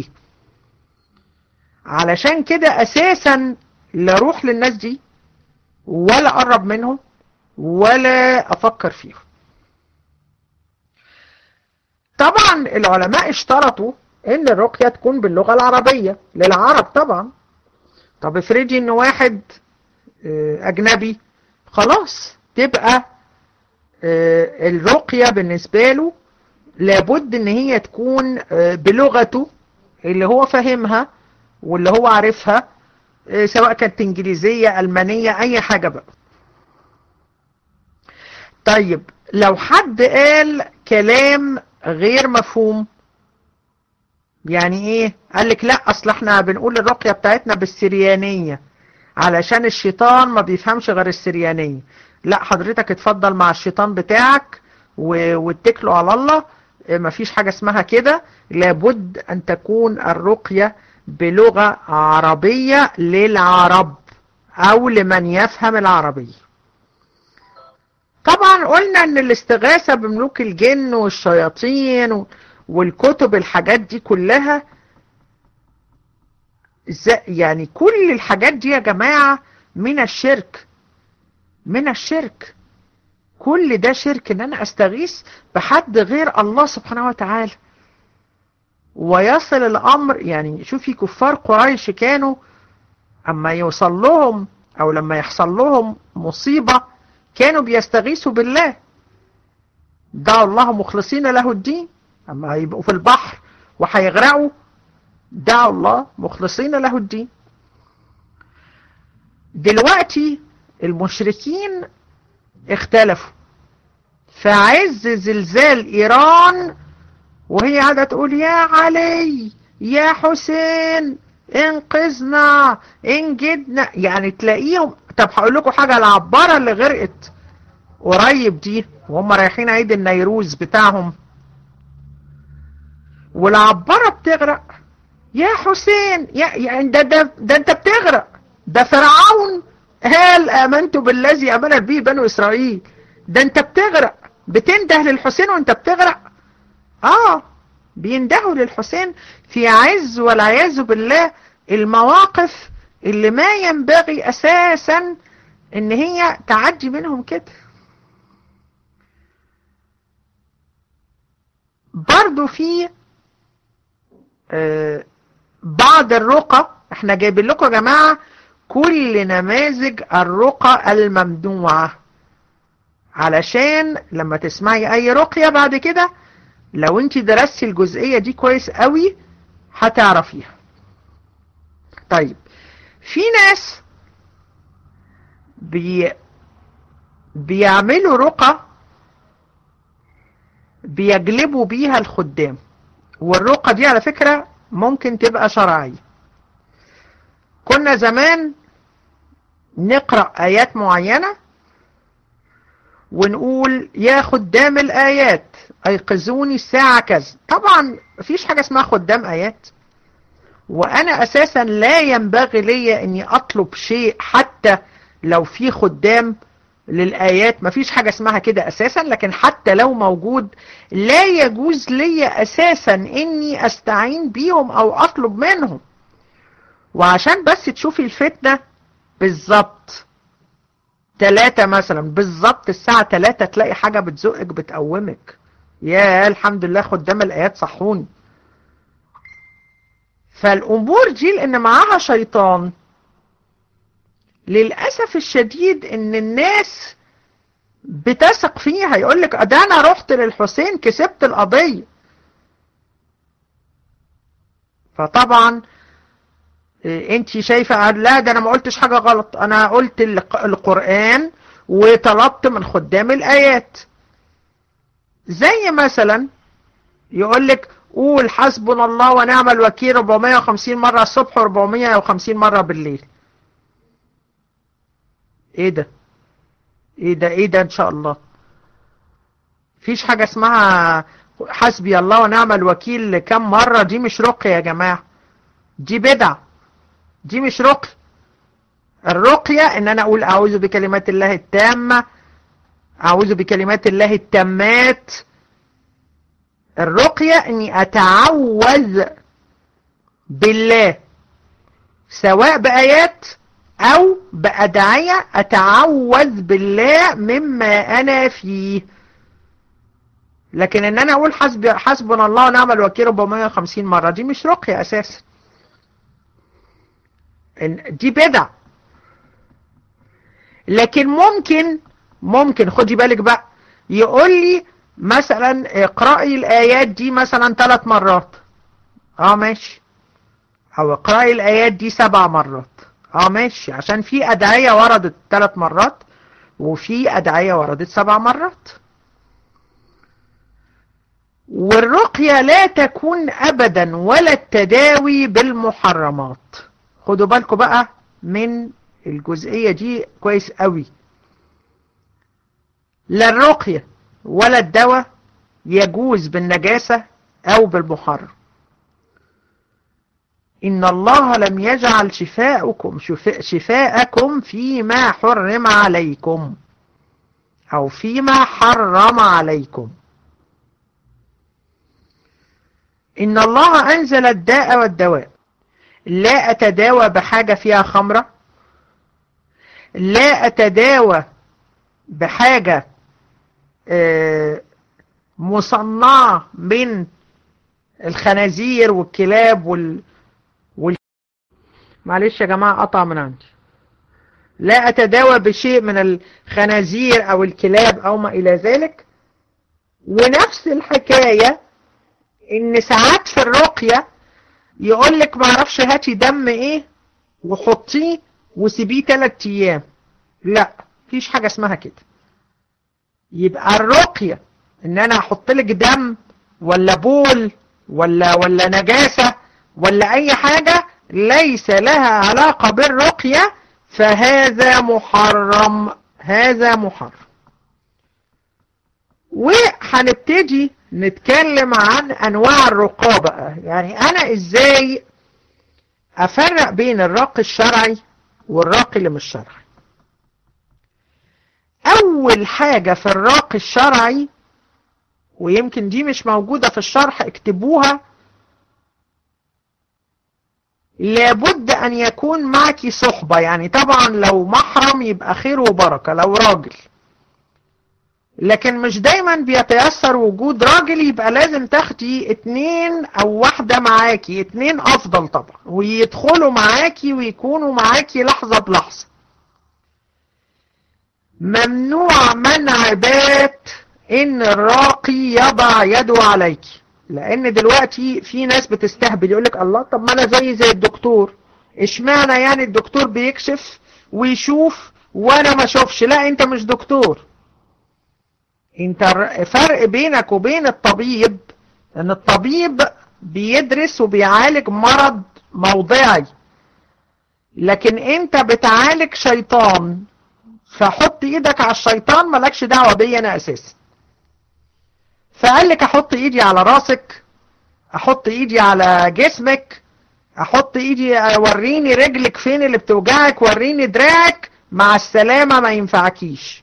علشان كده اساسا لا اروح للناس دي ولا اقرب منهم ولا افكر فيهم طبعا العلماء اشترطوا ان الرقية تكون باللغة العربية للعرب طبعا طب افرضي ان واحد اجنبي خلاص تبقى الرقية بالنسبة له لابد ان هي تكون بلغته اللي هو فاهمها واللي هو عارفها سواء كانت انجليزية المانية اي حاجة بقى طيب لو حد قال كلام غير مفهوم يعني ايه قال لك لا اصل احنا بنقول الرقية بتاعتنا بالسريانية علشان الشيطان ما بيفهمش غير السريانية لا حضرتك اتفضل مع الشيطان بتاعك واتكلوا على الله مفيش حاجة اسمها كده لابد ان تكون الرقية بلغة عربية للعرب او لمن يفهم العربية طبعا قلنا ان الاستغاثة بملوك الجن والشياطين والكتب الحاجات دي كلها يعني كل الحاجات دي يا جماعة من الشرك من الشرك كل ده شرك ان انا استغيث بحد غير الله سبحانه وتعالى ويصل الامر يعني شوفي كفار قريش كانوا اما يوصل لهم او لما يحصل لهم مصيبة كانوا بيستغيثوا بالله دعوا الله مخلصين له الدين اما هيبقوا في البحر وهيغرقوا دعوا الله مخلصين له الدين دلوقتي المشركين اختلفوا فعز زلزال ايران وهي قاعده تقول يا علي يا حسين انقذنا انجدنا يعني تلاقيهم طب هقول لكم حاجه العباره اللي غرقت قريب دي وهم رايحين عيد النيروز بتاعهم والعبارة بتغرق يا حسين يا يعني ده, ده, ده انت بتغرق ده فرعون هل امنت بالذي امنت به بنو اسرائيل ده انت بتغرق بتنده للحسين وانت بتغرق اه بيندهوا للحسين في عز والعياذ بالله المواقف اللي ما ينبغي اساسا ان هي تعدي منهم كده برضو في آه بعض الرقى احنا جايبين لكم يا جماعة كل نماذج الرقى الممنوعة علشان لما تسمعي اي رقية بعد كده لو انت درستي الجزئية دي كويس قوي هتعرفيها طيب في ناس بي بيعملوا رقى بيجلبوا بيها الخدام والرقى دي على فكرة ممكن تبقى شرعية كنا زمان نقرأ آيات معينة ونقول يا خدام الآيات أيقظوني الساعة كذا طبعا مفيش حاجة اسمها خدام آيات وأنا أساسا لا ينبغي لي أني أطلب شيء حتى لو في خدام للآيات مفيش حاجة اسمها كده أساسا لكن حتى لو موجود لا يجوز لي أساسا أني أستعين بيهم أو أطلب منهم وعشان بس تشوفي الفتنة بالظبط تلاتة مثلا بالظبط الساعة تلاتة تلاقي حاجة بتزقك بتقومك يا الحمد لله خدام الآيات صحوني فالأمور دي لأن معاها شيطان للأسف الشديد إن الناس بتثق فيها يقول لك ده أنا رحت للحسين كسبت القضية فطبعا انت شايفة لا ده انا ما قلتش حاجة غلط انا قلت القرآن وطلبت من خدام الايات زي مثلا يقول لك قول حسبنا الله ونعم الوكيل 450 مرة الصبح و450 مرة بالليل ايه ده ايه ده ايه ده ان شاء الله فيش حاجة اسمها حسبي الله ونعم الوكيل كم مرة دي مش رقية يا جماعة دي بدعة دي مش رقي الرقية ان انا اقول اعوذ بكلمات الله التامة اعوذ بكلمات الله التامات الرقية اني اتعوذ بالله سواء بآيات او بأدعية اتعوذ بالله مما انا فيه لكن ان انا اقول حسب حسبنا الله ونعم الوكيل 450 مرة دي مش رقية اساسا دي بدع لكن ممكن ممكن خدي بالك بقى يقول لي مثلا اقرأي الآيات دي مثلا ثلاث مرات اه ماشي او اقرأي الآيات دي سبع مرات اه ماشي عشان في أدعية وردت ثلاث مرات وفي أدعية وردت سبع مرات والرقية لا تكون أبدا ولا التداوي بالمحرمات خدوا بالكم بقى من الجزئية دي كويس قوي لا الرقية ولا الدواء يجوز بالنجاسة أو بالمحرم إن الله لم يجعل شفاءكم شفاءكم فيما حرم عليكم أو فيما حرم عليكم إن الله أنزل الداء والدواء لا أتداوى بحاجة فيها خمرة لا أتداوى بحاجة مصنعة من الخنازير والكلاب وال... وال... معلش يا جماعة قطع من عندي لا أتداوى بشيء من الخنازير أو الكلاب أو ما إلى ذلك ونفس الحكاية إن ساعات في الرقية يقول لك ما اعرفش هاتي دم ايه وحطيه وسيبيه ثلاث ايام لا مفيش حاجة اسمها كده يبقى الرقية ان انا احط لك دم ولا بول ولا ولا نجاسة ولا اي حاجة ليس لها علاقة بالرقية فهذا محرم هذا محرم وهنبتدي نتكلم عن انواع الرقى بقى يعني انا ازاي افرق بين الراقي الشرعي والراقي اللي مش شرعي اول حاجة في الراقي الشرعي ويمكن دي مش موجودة في الشرح اكتبوها لابد ان يكون معك صحبة يعني طبعا لو محرم يبقى خير وبركة لو راجل لكن مش دايما بيتيسر وجود راجل يبقى لازم تاخدي اتنين او واحدة معاكي اتنين افضل طبعا ويدخلوا معاكي ويكونوا معاكي لحظة بلحظة ممنوع منع بات ان الراقي يضع يده عليك لان دلوقتي في ناس بتستهبل يقولك الله طب ما انا زي زي الدكتور اشمعنى يعني الدكتور بيكشف ويشوف وانا ما اشوفش لا انت مش دكتور انت فرق بينك وبين الطبيب ان الطبيب بيدرس وبيعالج مرض موضعي لكن انت بتعالج شيطان فحط ايدك على الشيطان مالكش دعوة بي انا اساسا فقال لك احط ايدي على راسك احط ايدي على جسمك احط ايدي وريني رجلك فين اللي بتوجعك وريني دراعك مع السلامة ما ينفعكيش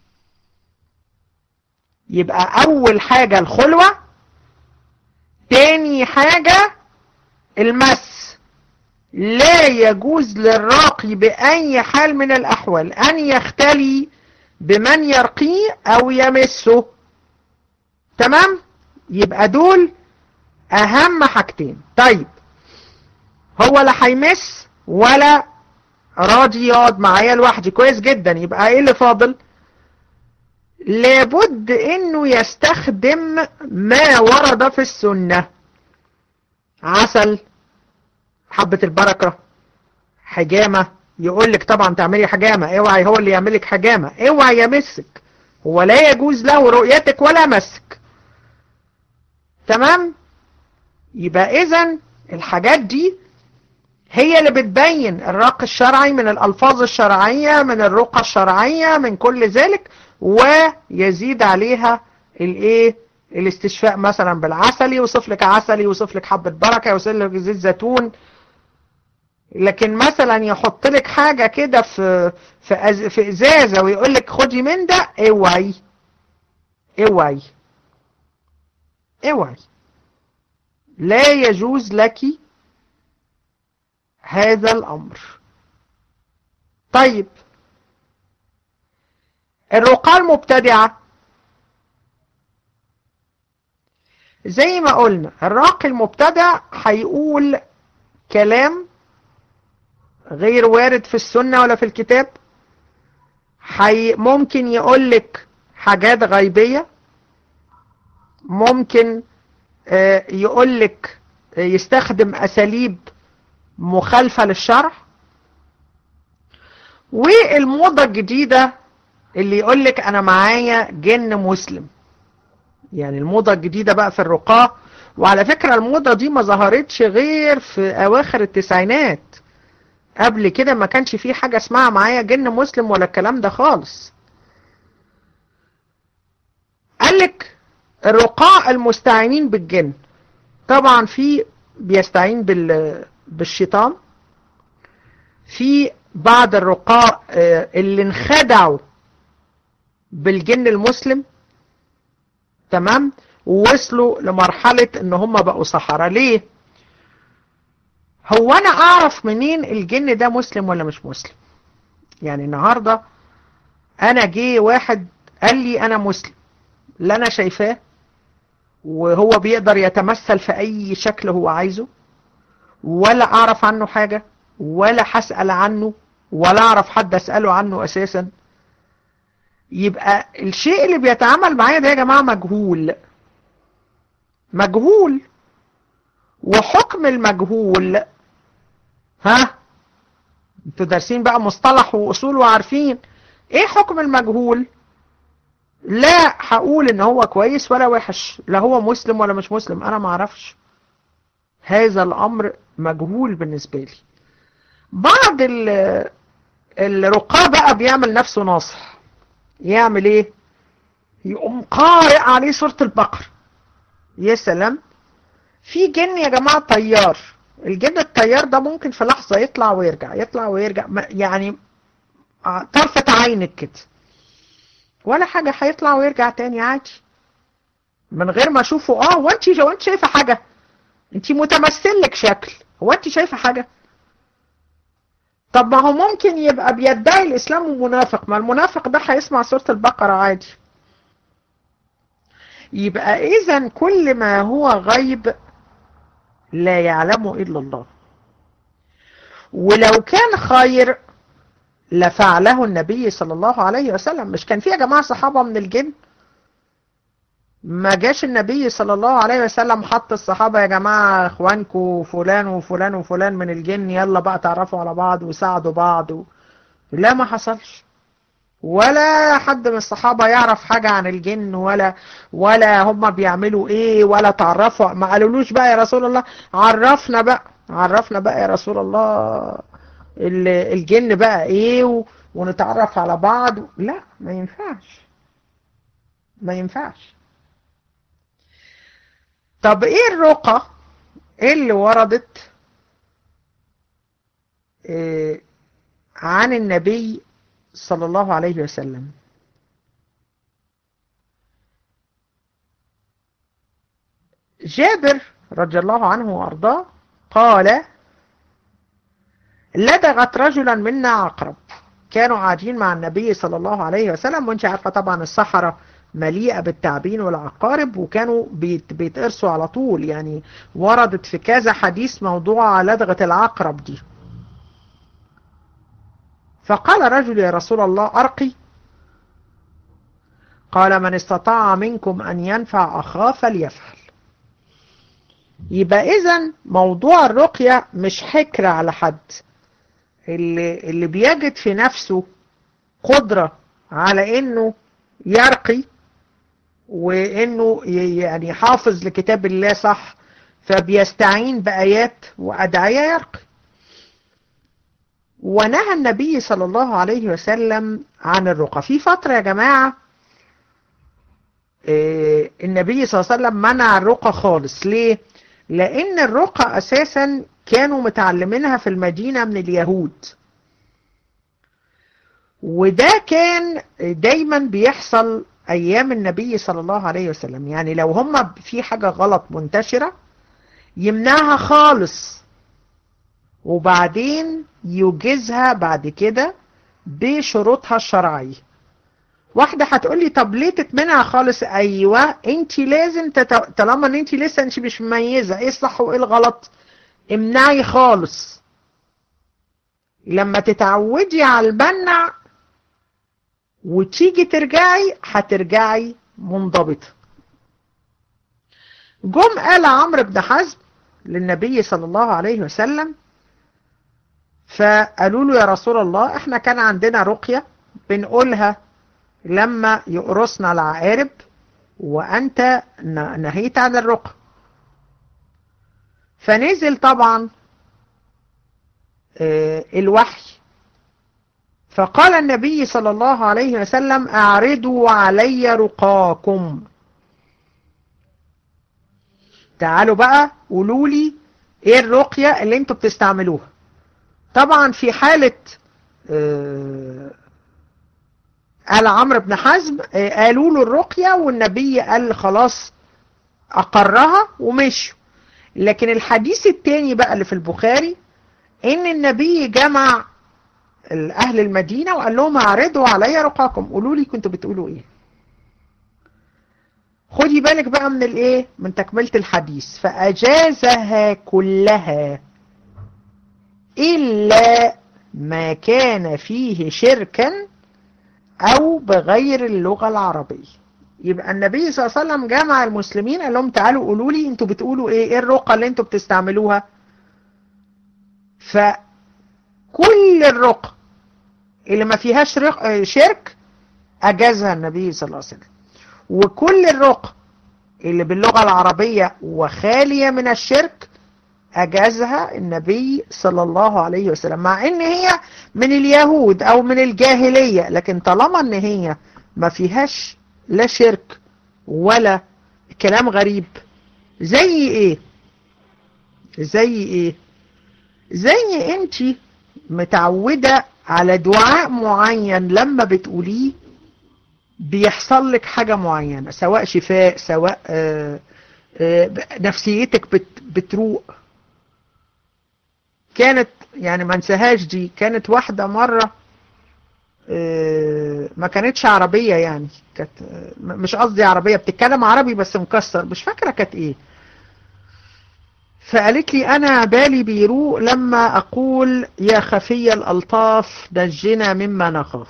يبقى اول حاجة الخلوة تاني حاجة المس لا يجوز للراقي بأي حال من الأحوال أن يختلي بمن يرقيه أو يمسه تمام يبقى دول أهم حاجتين طيب هو لا هيمس ولا راضي يقعد معايا لوحدي كويس جدا يبقى ايه اللي فاضل لابد انه يستخدم ما ورد في السنة عسل حبة البركة حجامة يقول لك طبعا تعملي حجامة اوعي هو اللي يعملك حجامة اوعي يمسك هو لا يجوز له رؤيتك ولا مسك تمام يبقى اذا الحاجات دي هي اللي بتبين الرق الشرعي من الألفاظ الشرعية من الرقى الشرعية من كل ذلك ويزيد عليها الايه الاستشفاء مثلا بالعسل يوصف لك عسل يوصف لك حبة بركة يوصف لك زيت زيتون لكن مثلا يحط لك حاجة كده في في أز في ازازة ويقول لك خدي من ده اوعي اوعي اوعي لا يجوز لك هذا الامر طيب الرقاة المبتدعة زي ما قلنا الراقي المبتدع هيقول كلام غير وارد في السنة ولا في الكتاب حي ممكن يقول لك حاجات غيبية ممكن يقول لك يستخدم أساليب مخالفة للشرع والموضة الجديدة اللي يقول لك أنا معايا جن مسلم يعني الموضة الجديدة بقى في الرقاة وعلى فكرة الموضة دي ما ظهرتش غير في أواخر التسعينات قبل كده ما كانش فيه حاجة اسمها معايا جن مسلم ولا الكلام ده خالص قالك الرقاء المستعينين بالجن طبعا في بيستعين بال بالشيطان في بعض الرقاء اللي انخدعوا بالجن المسلم تمام ووصلوا لمرحلة ان هم بقوا سحرة ليه هو انا اعرف منين الجن ده مسلم ولا مش مسلم يعني النهاردة انا جه واحد قال لي انا مسلم لا انا شايفاه وهو بيقدر يتمثل في اي شكل هو عايزه ولا اعرف عنه حاجة ولا هسأل عنه ولا اعرف حد اسأله عنه اساسا يبقى الشيء اللي بيتعامل معايا ده يا جماعة مجهول مجهول وحكم المجهول ها انتوا دارسين بقى مصطلح واصول وعارفين ايه حكم المجهول لا هقول ان هو كويس ولا وحش لا هو مسلم ولا مش مسلم انا ما اعرفش هذا الامر مجهول بالنسبة لي بعض الرقاة بقى بيعمل نفسه ناصح يعمل ايه يقوم قارئ عليه سورة البقرة يا سلام في جن يا جماعة طيار الجن الطيار ده ممكن في لحظة يطلع ويرجع يطلع ويرجع يعني طرفة عينك كده ولا حاجة هيطلع ويرجع تاني عادي من غير ما اشوفه اه هو انت هو انت شايفه حاجه انت متمثل لك شكل هو انت شايفه حاجه طب ما هو ممكن يبقى بيدعي الاسلام ومنافق ما المنافق ده هيسمع سوره البقره عادي يبقى اذا كل ما هو غيب لا يعلمه الا الله ولو كان خير لفعله النبي صلى الله عليه وسلم مش كان في يا جماعه صحابه من الجن ما جاش النبي صلى الله عليه وسلم حط الصحابة يا جماعة اخوانكم فلان وفلان وفلان من الجن يلا بقى تعرفوا على بعض وساعدوا بعض و... لا ما حصلش ولا حد من الصحابة يعرف حاجة عن الجن ولا ولا هم بيعملوا ايه ولا تعرفوا ما قالولوش بقى يا رسول الله عرفنا بقى عرفنا بقى يا رسول الله الجن بقى ايه و... ونتعرف على بعض لا ما ينفعش ما ينفعش طب ايه الرقى اللي وردت إيه عن النبي صلى الله عليه وسلم جابر رضي الله عنه وارضاه قال لدغت رجلا منا عقرب كانوا قاعدين مع النبي صلى الله عليه وسلم وانت عارفه طبعا الصحراء مليئة بالتعبين والعقارب وكانوا بيت بيتقرصوا على طول يعني وردت في كذا حديث موضوع لدغة العقرب دي فقال رجل يا رسول الله أرقي قال من استطاع منكم أن ينفع أخاه فليفعل يبقى إذا موضوع الرقية مش حكر على حد اللي, اللي بيجد في نفسه قدرة على انه يرقي وانه يعني حافظ لكتاب الله صح فبيستعين بآيات وأدعية يرقي ونهى النبي صلى الله عليه وسلم عن الرقى في فترة يا جماعة النبي صلى الله عليه وسلم منع الرقى خالص ليه؟ لأن الرقى أساسا كانوا متعلمينها في المدينة من اليهود وده كان دايما بيحصل أيام النبي صلى الله عليه وسلم يعني لو هم في حاجة غلط منتشرة يمنعها خالص وبعدين يوجزها بعد كده بشروطها الشرعية واحدة هتقولي طب ليه تتمنع خالص ايوه انت لازم تت... طالما ان انت لسه انت مش مميزة ايه الصح وايه الغلط امنعي خالص لما تتعودي على المنع وتيجي ترجعي هترجعي منضبطة جم قال عمرو بن حزم للنبي صلى الله عليه وسلم فقالوا له يا رسول الله احنا كان عندنا رقية بنقولها لما يقرصنا العقارب وانت نهيت عن الرقى فنزل طبعا اه الوحي فقال النبي صلى الله عليه وسلم اعرضوا علي رقاكم تعالوا بقى قولوا لي ايه الرقية اللي انتوا بتستعملوها طبعا في حالة اه قال عمرو بن حزم اه قالوا له الرقية والنبي قال خلاص اقرها ومشوا لكن الحديث التاني بقى اللي في البخاري ان النبي جمع اهل المدينة وقال لهم اعرضوا علي رقاكم قولوا لي كنتوا بتقولوا ايه خدي بالك بقى من الايه من تكملة الحديث فاجازها كلها الا ما كان فيه شركا او بغير اللغة العربية يبقى النبي صلى الله عليه وسلم جمع المسلمين قال لهم تعالوا قولوا لي انتوا بتقولوا ايه ايه الرقى اللي انتوا بتستعملوها فكل الرقى اللي ما فيهاش شرك اجازها النبي صلى الله عليه وسلم وكل الرقى اللي باللغة العربية وخالية من الشرك أجازها النبي صلى الله عليه وسلم مع ان هي من اليهود او من الجاهلية لكن طالما ان هي ما فيهاش لا شرك ولا كلام غريب زي ايه زي ايه زي انت متعودة على دعاء معين لما بتقوليه بيحصل لك حاجة معينة سواء شفاء سواء آآ آآ نفسيتك بت بتروق كانت يعني ما انساهاش دي كانت واحدة مرة ما كانتش عربية يعني كانت مش قصدي عربية بتتكلم عربي بس مكسر مش فاكرة كانت ايه فقالت لي انا بالي بيروق لما اقول يا خفي الالطاف نجنا مما نخاف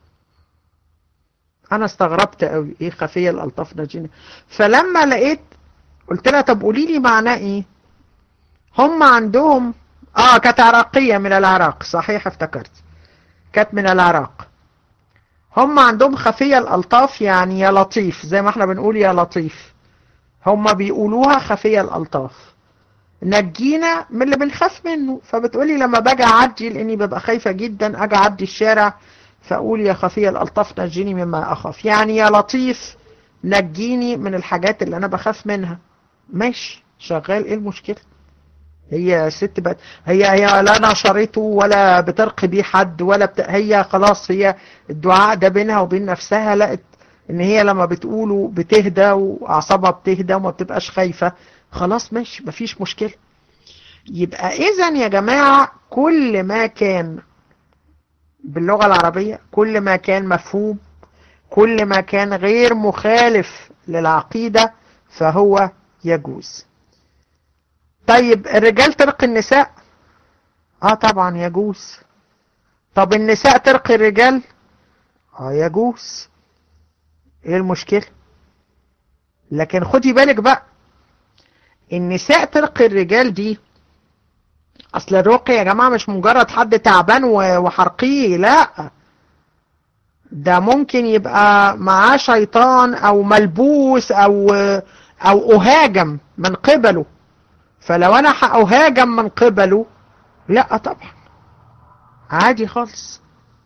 انا استغربت قوي ايه خفي الالطاف نجنا فلما لقيت قلت لها طب قولي لي معناه ايه هم عندهم اه كانت عراقية من العراق صحيح افتكرت كانت من العراق هم عندهم خفية الألطاف يعني يا لطيف زي ما احنا بنقول يا لطيف هم بيقولوها خفية الألطاف نجينا من اللي بنخاف منه فبتقولي لما باجي أعدي لأني ببقى خايفة جدا أجي أعدي الشارع فأقول يا خفية الألطاف نجيني مما أخاف يعني يا لطيف نجيني من الحاجات اللي أنا بخاف منها ماشي شغال إيه المشكلة هي ست بقت هي هي لا نشرته ولا بترقي بيه حد ولا بت... هي خلاص هي الدعاء ده بينها وبين نفسها لقت ان هي لما بتقوله بتهدى واعصابها بتهدى وما بتبقاش خايفة خلاص ماشي مفيش مشكلة يبقى اذا يا جماعة كل ما كان باللغة العربية كل ما كان مفهوم كل ما كان غير مخالف للعقيدة فهو يجوز طيب الرجال ترقي النساء اه طبعا يجوز طب النساء ترقي الرجال اه يجوز ايه المشكلة لكن خدي بالك بقى النساء ترقي الرجال دي اصل الرقي يا جماعة مش مجرد حد تعبان وحرقيه لا ده ممكن يبقى معاه شيطان او ملبوس او او اهاجم من قبله فلو انا هأهاجم من قبله لا طبعا عادي خالص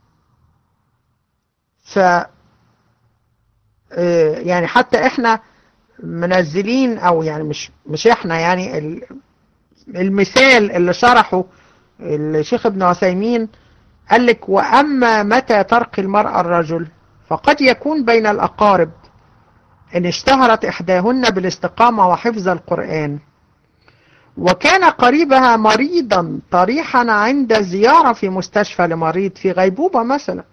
ف يعني حتى احنا منزلين او يعني مش مش احنا يعني المثال اللي شرحه الشيخ ابن عثيمين قال لك واما متى ترقي المرأة الرجل فقد يكون بين الاقارب ان اشتهرت احداهن بالاستقامة وحفظ القرآن وكان قريبها مريضا طريحا عند زيارة في مستشفى لمريض في غيبوبة مثلا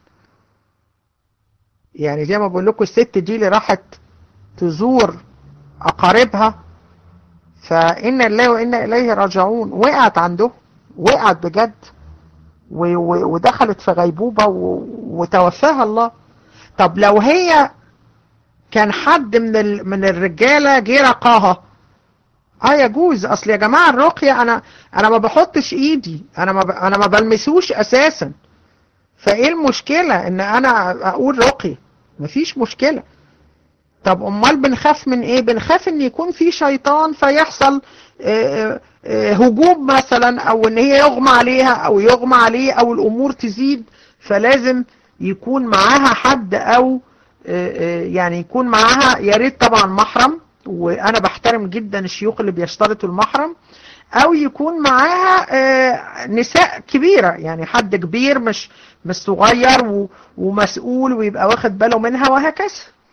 يعني زي ما بقول لكم الست دي اللي راحت تزور أقاربها فإن الله وإنا إليه راجعون وقعت عنده وقعت بجد ودخلت في غيبوبة وتوفاها الله طب لو هي كان حد من من الرجالة جه رقاها اه يجوز اصل يا جماعة الرقية انا انا ما بحطش ايدي انا ما ب... انا ما بلمسوش اساسا فايه المشكلة ان انا اقول رقي مفيش مشكلة طب امال بنخاف من ايه بنخاف ان يكون في شيطان فيحصل اه اه هجوم مثلا او ان هي يغمى عليها او يغمى عليه او الامور تزيد فلازم يكون معاها حد او اه يعني يكون معاها يا ريت طبعا محرم وانا بحترم جدا الشيوخ اللي بيشترطوا المحرم او يكون معاها نساء كبيرة يعني حد كبير مش مش صغير ومسؤول ويبقى واخد باله منها وهكذا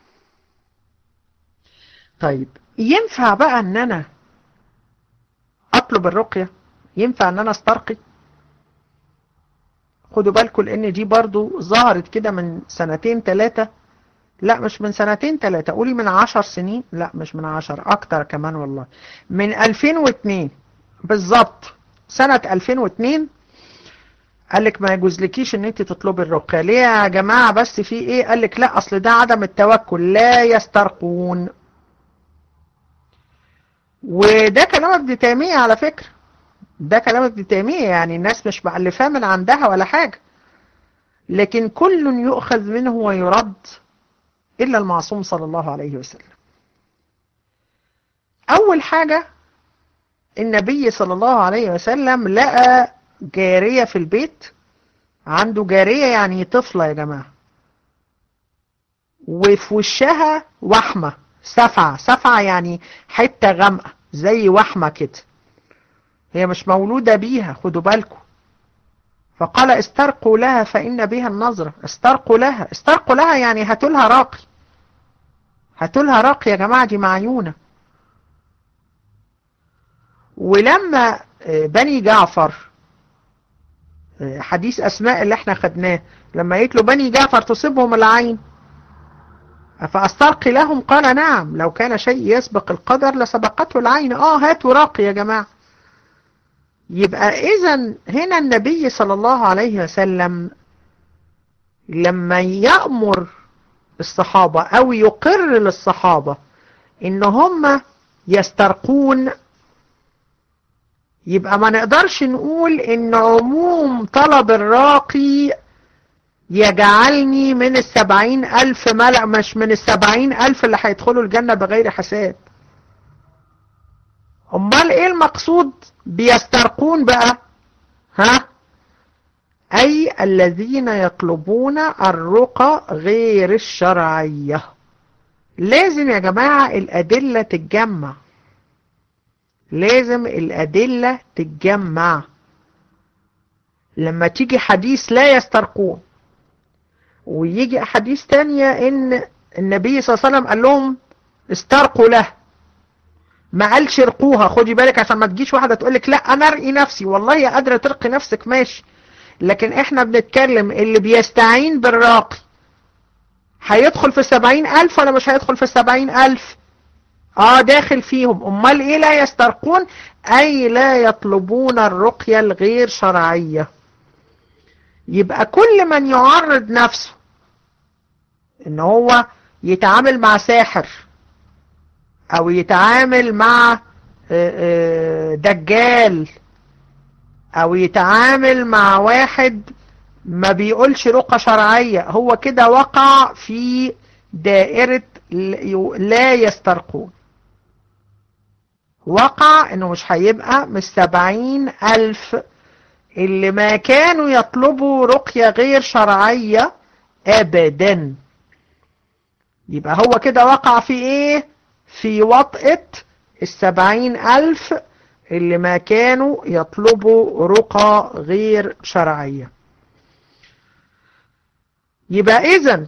طيب ينفع بقى ان انا اطلب الرقية ينفع ان انا استرقي خدوا بالكم لان دي برضو ظهرت كده من سنتين ثلاثة لا مش من سنتين ثلاثة قولي من عشر سنين لا مش من عشر اكتر كمان والله من 2002 بالظبط سنة 2002 قال لك ما يجوزلكيش ان انت تطلبي الرقية ليه يا جماعة بس في ايه قال لك لا اصل ده عدم التوكل لا يسترقون وده كلام ابن تيمية على فكرة ده كلام ابن تيمية يعني الناس مش مألفاه من عندها ولا حاجة لكن كل يؤخذ منه ويرد إلا المعصوم صلى الله عليه وسلم أول حاجة النبي صلى الله عليه وسلم لقى جارية في البيت عنده جارية يعني طفلة يا جماعة وفي وشها وحمة سفعة سفعة يعني حتة غامقة زي وحمة كده هي مش مولودة بيها خدوا بالكم فقال استرقوا لها فإن بها النظرة استرقوا لها استرقوا لها يعني هاتوا لها راقي هاتوا لها راقي يا جماعة دي معيونة ولما بني جعفر حديث أسماء اللي احنا خدناه لما قلت له بني جعفر تصيبهم العين فأسترقي لهم قال نعم لو كان شيء يسبق القدر لسبقته العين اه هاتوا راقي يا جماعة يبقى اذا هنا النبي صلى الله عليه وسلم لما يأمر الصحابة او يقر للصحابة ان هم يسترقون يبقى ما نقدرش نقول ان عموم طلب الراقي يجعلني من السبعين ألف ملأ مش من السبعين ألف اللي هيدخلوا الجنة بغير حساب أمال إيه المقصود بيسترقون بقى ها أي الذين يطلبون الرقى غير الشرعية لازم يا جماعة الأدلة تتجمع لازم الأدلة تتجمع لما تيجي حديث لا يسترقون ويجي أحاديث تانية إن النبي صلى الله عليه وسلم قال لهم استرقوا له ما قالش ارقوها خدي بالك عشان ما تجيش واحدة تقولك لا أنا أرقي نفسي والله يا قادرة ترقي نفسك ماشي لكن احنا بنتكلم اللي بيستعين بالراقي هيدخل في السبعين ألف ولا مش هيدخل في السبعين ألف اه داخل فيهم امال ايه لا يسترقون اي لا يطلبون الرقية الغير شرعية يبقى كل من يعرض نفسه ان هو يتعامل مع ساحر او يتعامل مع دجال او يتعامل مع واحد ما بيقولش رقى شرعية هو كده وقع في دائرة لا يسترقون وقع انه مش هيبقى من السبعين الف اللي ما كانوا يطلبوا رقية غير شرعية ابدا يبقى هو كده وقع في ايه في وطئة السبعين الف اللي ما كانوا يطلبوا رقى غير شرعية يبقى اذا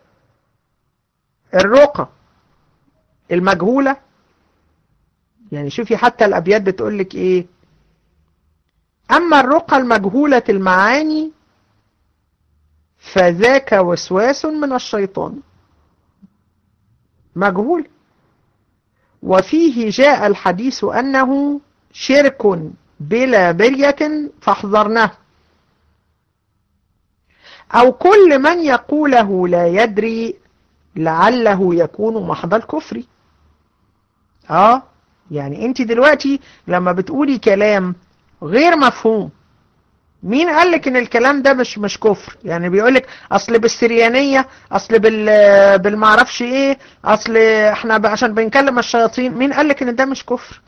الرقى المجهولة يعني شوفي حتى الأبيات بتقولك إيه أما الرقى المجهولة المعاني فذاك وسواس من الشيطان مجهول وفيه جاء الحديث أنه شرك بلا برية فاحذرناه أو كل من يقوله لا يدري لعله يكون محض الكفر اه يعني انت دلوقتي لما بتقولي كلام غير مفهوم مين قالك ان الكلام ده مش مش كفر يعني بيقولك اصل بالسريانية اصل بال بالمعرفش ايه اصل احنا عشان بنكلم الشياطين مين قالك ان ده مش كفر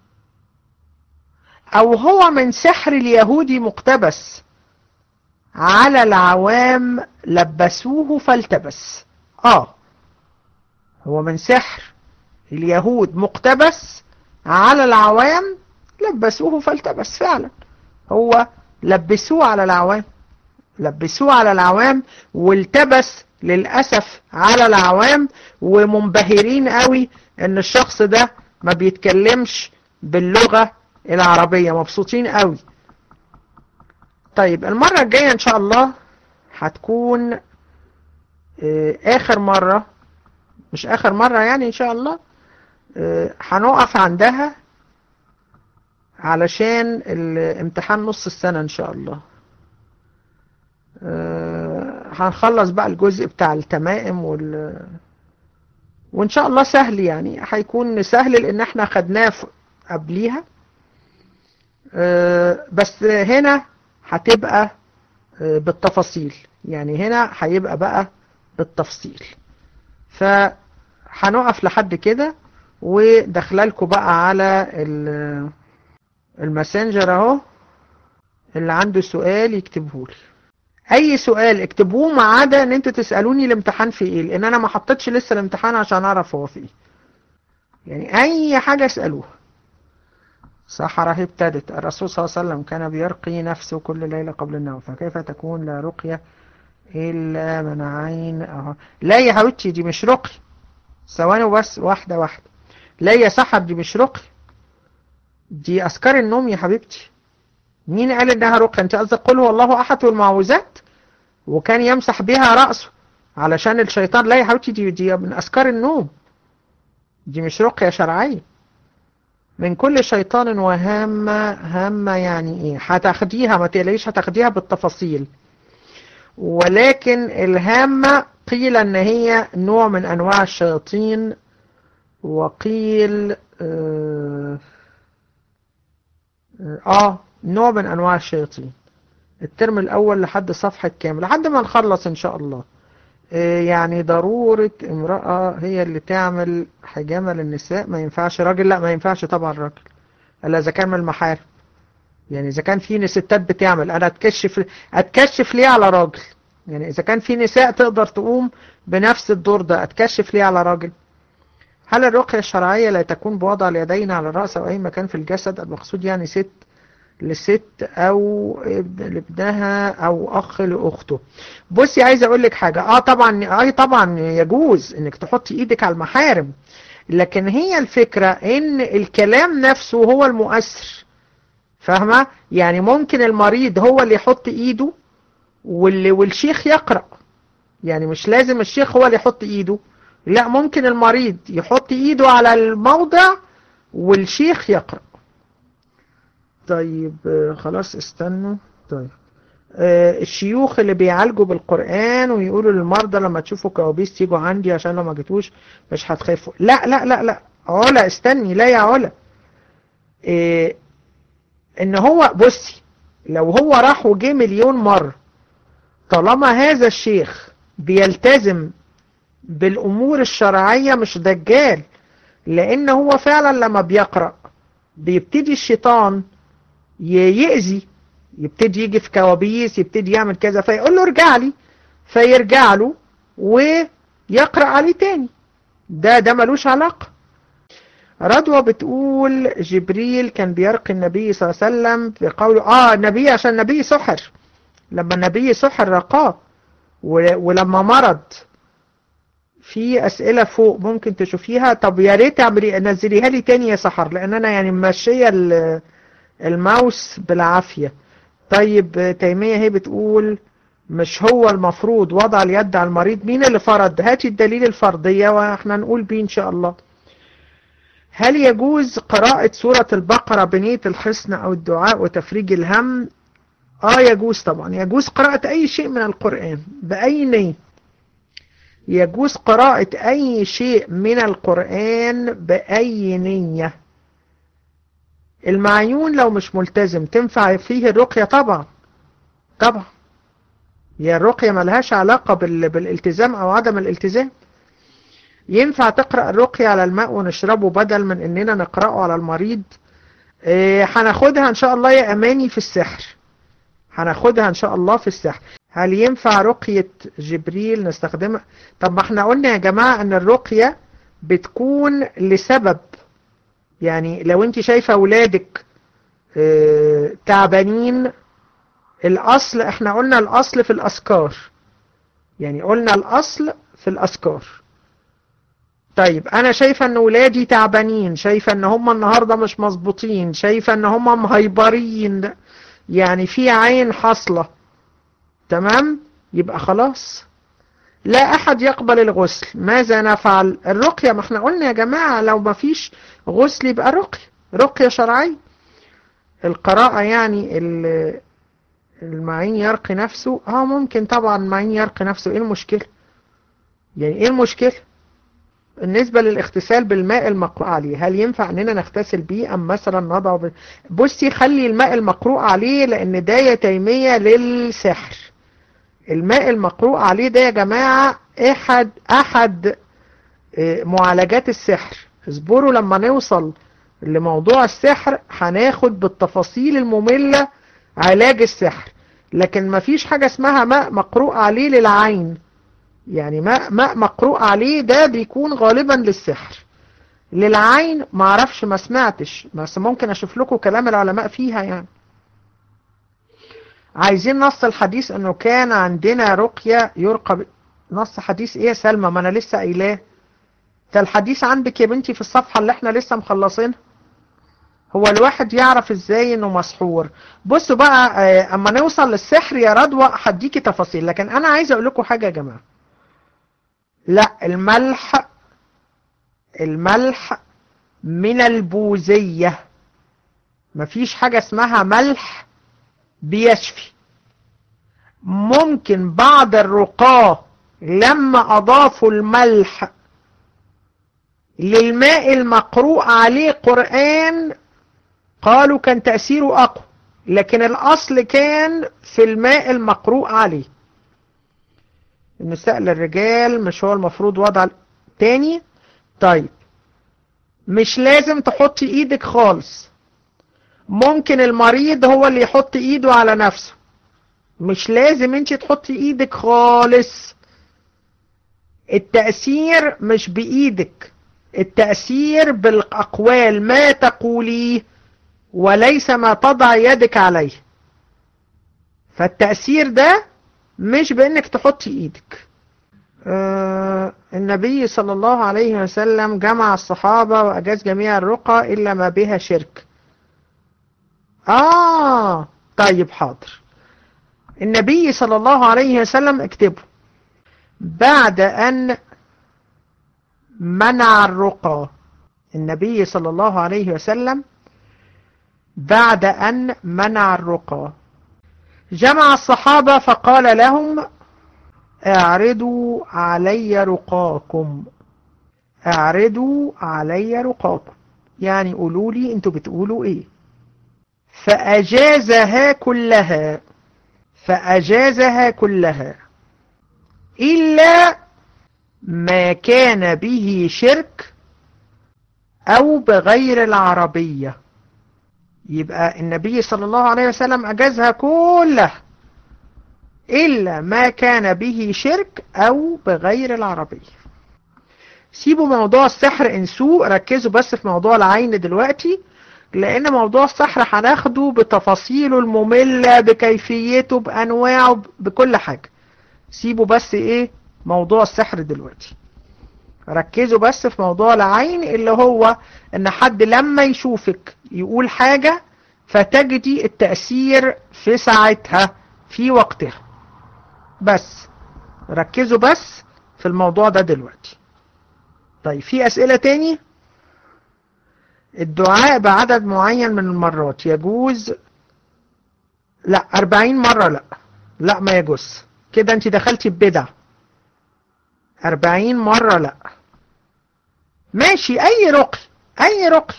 او هو من سحر اليهودي مقتبس على العوام لبسوه فالتبس اه هو من سحر اليهود مقتبس على العوام لبسوه فالتبس فعلا هو لبسوه على العوام لبسوه على العوام والتبس للأسف على العوام ومنبهرين قوي ان الشخص ده ما بيتكلمش باللغة العربية مبسوطين قوي طيب المرة الجاية ان شاء الله هتكون اخر مرة مش اخر مرة يعني ان شاء الله هنقف عندها علشان الامتحان نص السنة ان شاء الله هنخلص بقى الجزء بتاع التمائم وال وان شاء الله سهل يعني هيكون سهل لان احنا خدناه قبليها بس هنا هتبقى بالتفاصيل يعني هنا هيبقى بقى بالتفصيل فهنقف لحد كده ودخلالكم بقى على الماسنجر اهو اللي عنده سؤال يكتبه لي اي سؤال اكتبوه ما عدا ان انتوا تسألوني الامتحان في ايه لان انا ما حطيتش لسه الامتحان عشان اعرف هو في ايه يعني اي حاجة اسألوها سحرة هي ابتدت الرسول صلى الله عليه وسلم كان بيرقي نفسه كل ليلة قبل النوم فكيف تكون لا رقية إلا من عين أهو لا يا حبيبتي دي مش رقي ثواني بس واحدة واحدة لا يا سحر دي مش رقي دي أذكار النوم يا حبيبتي مين قال إنها رقية أنت قصدك قل هو الله أحد والمعوذات وكان يمسح بها رأسه علشان الشيطان لا يا حبيبتي دي, دي من أذكار النوم دي مش رقية شرعية من كل شيطان وهامة هامة يعني ايه هتاخديها ما تقلقيش هتاخديها بالتفاصيل ولكن الهامة قيل ان هي نوع من انواع الشياطين وقيل اه, آه نوع من انواع الشياطين الترم الاول لحد صفحة كامل لحد ما نخلص ان شاء الله يعني ضرورة امرأة هي اللي تعمل حجامة للنساء ما ينفعش راجل لا ما ينفعش طبعا راجل الا اذا كان من المحارم يعني اذا كان في ستات بتعمل انا اتكشف اتكشف ليه على راجل يعني اذا كان في نساء تقدر تقوم بنفس الدور ده اتكشف ليه على راجل هل الرقية الشرعية لا تكون بوضع اليدين على الرأس او اي مكان في الجسد المقصود يعني ست لست او لابنها او اخ لاخته بصي عايز اقول لك حاجة اه طبعا اي طبعا يجوز انك تحطي ايدك على المحارم لكن هي الفكرة ان الكلام نفسه هو المؤثر فاهمة يعني ممكن المريض هو اللي يحط ايده واللي والشيخ يقرأ يعني مش لازم الشيخ هو اللي يحط ايده لا ممكن المريض يحط ايده على الموضع والشيخ يقرأ طيب خلاص استنوا طيب آه الشيوخ اللي بيعالجوا بالقرآن ويقولوا للمرضى لما تشوفوا كوابيس تيجوا عندي عشان لو ما جيتوش مش هتخافوا لا لا لا لا علا استني لا يا علا آه ان هو بصي لو هو راح وجه مليون مرة طالما هذا الشيخ بيلتزم بالامور الشرعية مش دجال لان هو فعلا لما بيقرأ بيبتدي الشيطان يأذي يبتدي يجي في كوابيس يبتدي يعمل كذا فيقول له ارجع لي فيرجع له ويقرأ عليه تاني ده ده ملوش علاقة رضوى بتقول جبريل كان بيرقي النبي صلى الله عليه وسلم بقوله اه النبي عشان النبي سحر لما النبي سحر رقاه ولما مرض في اسئلة فوق ممكن تشوفيها طب يا ريت نزليها لي تاني يا سحر لان انا يعني ماشيه الماوس بالعافية طيب تيمية هي بتقول مش هو المفروض وضع اليد على المريض مين اللي فرض هاتي الدليل الفرضية واحنا نقول بيه ان شاء الله هل يجوز قراءة سورة البقرة بنية الحصن او الدعاء وتفريج الهم اه يجوز طبعا يجوز قراءة اي شيء من القرآن بأي نية يجوز قراءة اي شيء من القرآن بأي نية المعيون لو مش ملتزم تنفع فيه الرقية طبعا طبعا هي الرقية ملهاش علاقة بال... بالالتزام او عدم الالتزام ينفع تقرأ الرقية على الماء ونشربه بدل من اننا نقرأه على المريض هناخدها إيه ان شاء الله يا اماني في السحر هناخدها ان شاء الله في السحر هل ينفع رقية جبريل نستخدمها طب ما احنا قلنا يا جماعة ان الرقية بتكون لسبب يعني لو انت شايفة اولادك اه تعبانين الاصل احنا قلنا الاصل في الاذكار يعني قلنا الاصل في الاذكار طيب انا شايفة ان ولادي تعبانين شايفة ان هم النهاردة مش مظبوطين شايفة ان هم مهيبرين يعني في عين حاصلة تمام يبقى خلاص لا احد يقبل الغسل ماذا نفعل الرقية ما احنا قلنا يا جماعة لو ما فيش غسل يبقى رقية رقية شرعية القراءة يعني المعين يرقي نفسه اه ممكن طبعا المعين يرقي نفسه ايه المشكلة يعني ايه المشكلة بالنسبة للاغتسال بالماء المقروء عليه هل ينفع اننا نغتسل بيه ام مثلا نضع ب... بصي خلي الماء المقروء عليه لان ده يا تيمية للسحر الماء المقروء عليه ده يا جماعة احد احد معالجات السحر اصبروا لما نوصل لموضوع السحر هناخد بالتفاصيل المملة علاج السحر لكن ما فيش حاجة اسمها ماء مقروء عليه للعين يعني ماء, ماء مقروء عليه ده بيكون غالبا للسحر للعين ما اعرفش ما سمعتش بس ممكن اشوف لكم كلام العلماء فيها يعني عايزين نص الحديث انه كان عندنا رقية يرقى ب... نص حديث ايه يا سلمى ما انا لسه قايلاه ده الحديث عندك يا بنتي في الصفحة اللي احنا لسه مخلصينها هو الواحد يعرف ازاي انه مسحور بصوا بقى اه اما نوصل للسحر يا رضوى هديكي تفاصيل لكن انا عايز اقول لكم حاجة يا جماعة لا الملح الملح من البوزية مفيش حاجة اسمها ملح بيشفي ممكن بعض الرقاة لما أضافوا الملح للماء المقروء عليه قرآن قالوا كان تأثيره أقوى لكن الأصل كان في الماء المقروء عليه النساء للرجال مش هو المفروض وضع تاني طيب مش لازم تحطي ايدك خالص ممكن المريض هو اللي يحط ايده على نفسه مش لازم انت تحطي ايدك خالص التأثير مش بإيدك التأثير بالأقوال ما تقوليه وليس ما تضع يدك عليه فالتأثير ده مش بأنك تحطي ايدك آه النبي صلى الله عليه وسلم جمع الصحابة وأجاز جميع الرقى إلا ما بها شرك آه طيب حاضر النبي صلى الله عليه وسلم اكتبه بعد أن منع الرقى النبي صلى الله عليه وسلم بعد أن منع الرقى جمع الصحابة فقال لهم اعرضوا علي رقاكم اعرضوا علي رقاكم يعني قولوا لي انتوا بتقولوا ايه فأجازها كلها فأجازها كلها إلا ما كان به شرك أو بغير العربية يبقى النبي صلى الله عليه وسلم أجازها كلها إلا ما كان به شرك أو بغير العربية سيبوا موضوع السحر انسوه ركزوا بس في موضوع العين دلوقتي لأن موضوع السحر هناخده بتفاصيله المملة بكيفيته بأنواعه بكل حاجة سيبوا بس إيه موضوع السحر دلوقتي ركزوا بس في موضوع العين اللي هو ان حد لما يشوفك يقول حاجة فتجدي التأثير في ساعتها في وقتها بس ركزوا بس في الموضوع ده دلوقتي طيب في أسئلة تاني الدعاء بعدد معين من المرات يجوز لا أربعين مرة لا لا ما يجوز كده انت دخلتي ببدع أربعين مرة لا ماشي أي رقي أي رقي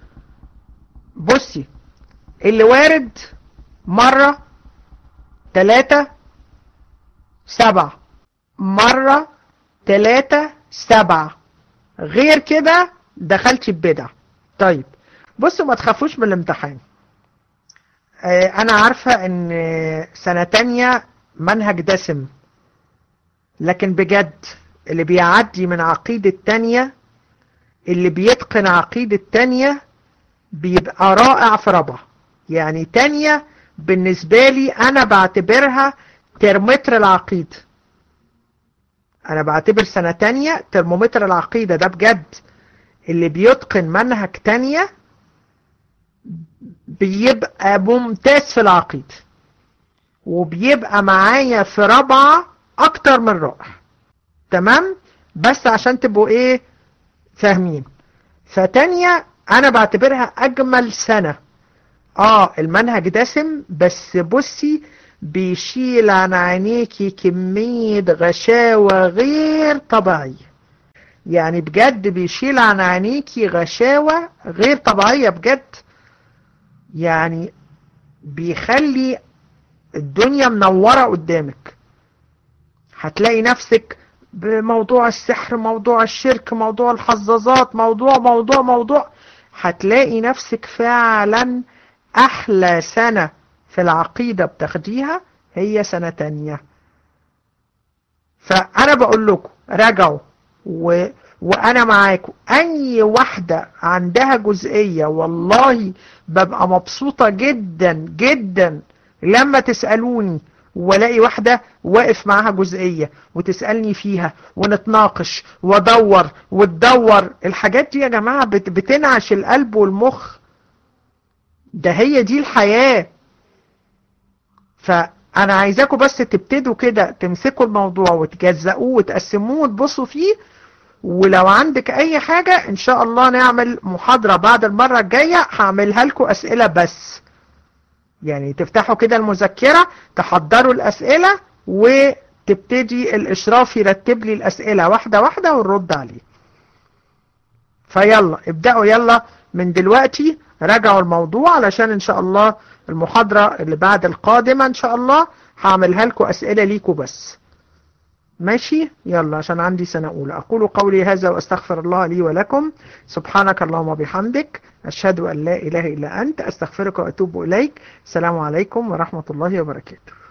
بصي اللي وارد مرة تلاتة سبعة مرة تلاتة سبعة غير كده دخلتي ببدع طيب بصوا ما تخافوش من الامتحان اه انا عارفة ان سنة تانية منهج دسم لكن بجد اللي بيعدي من عقيدة تانية اللي بيتقن عقيدة تانية بيبقى رائع في رابعة يعني تانية بالنسبة لي انا بعتبرها ترمتر العقيدة انا بعتبر سنة تانية ترمومتر العقيدة ده بجد اللي بيتقن منهج تانية بيبقى ممتاز في العقيدة وبيبقى معايا في رابعة اكتر من رائع تمام بس عشان تبقوا ايه فاهمين فتانية انا بعتبرها اجمل سنة اه المنهج دسم بس بصي بيشيل عن عينيكي كمية غشاوة غير طبيعية يعني بجد بيشيل عن عينيكي غشاوة غير طبيعية بجد يعني بيخلي الدنيا منورة قدامك هتلاقي نفسك بموضوع السحر موضوع الشرك موضوع الحظاظات موضوع موضوع موضوع هتلاقي نفسك فعلا احلى سنة في العقيدة بتاخديها هي سنة تانية فأنا بقول لكم راجعوا و... وأنا معاكم أي واحدة عندها جزئية والله ببقى مبسوطة جدا جدا لما تسألوني والاقي واحدة واقف معاها جزئية وتسألني فيها ونتناقش وادور وتدور الحاجات دي يا جماعة بت... بتنعش القلب والمخ ده هي دي الحياة فأنا عايزاكم بس تبتدوا كده تمسكوا الموضوع وتجزئوه وتقسموه وتبصوا فيه ولو عندك أي حاجة إن شاء الله نعمل محاضرة بعد المرة الجاية هعملها لكم أسئلة بس يعني تفتحوا كده المذكرة تحضروا الأسئلة وتبتدي الإشراف يرتب لي الأسئلة واحدة واحدة ونرد عليه فيلا ابدأوا يلا من دلوقتي راجعوا الموضوع علشان إن شاء الله المحاضرة اللي بعد القادمة إن شاء الله هعملها لكم أسئلة ليكم بس ماشي يلا عشان عندي سنة أولى أقول قولي هذا وأستغفر الله لي ولكم سبحانك اللهم وبحمدك أشهد أن لا إله إلا أنت أستغفرك وأتوب إليك السلام عليكم ورحمة الله وبركاته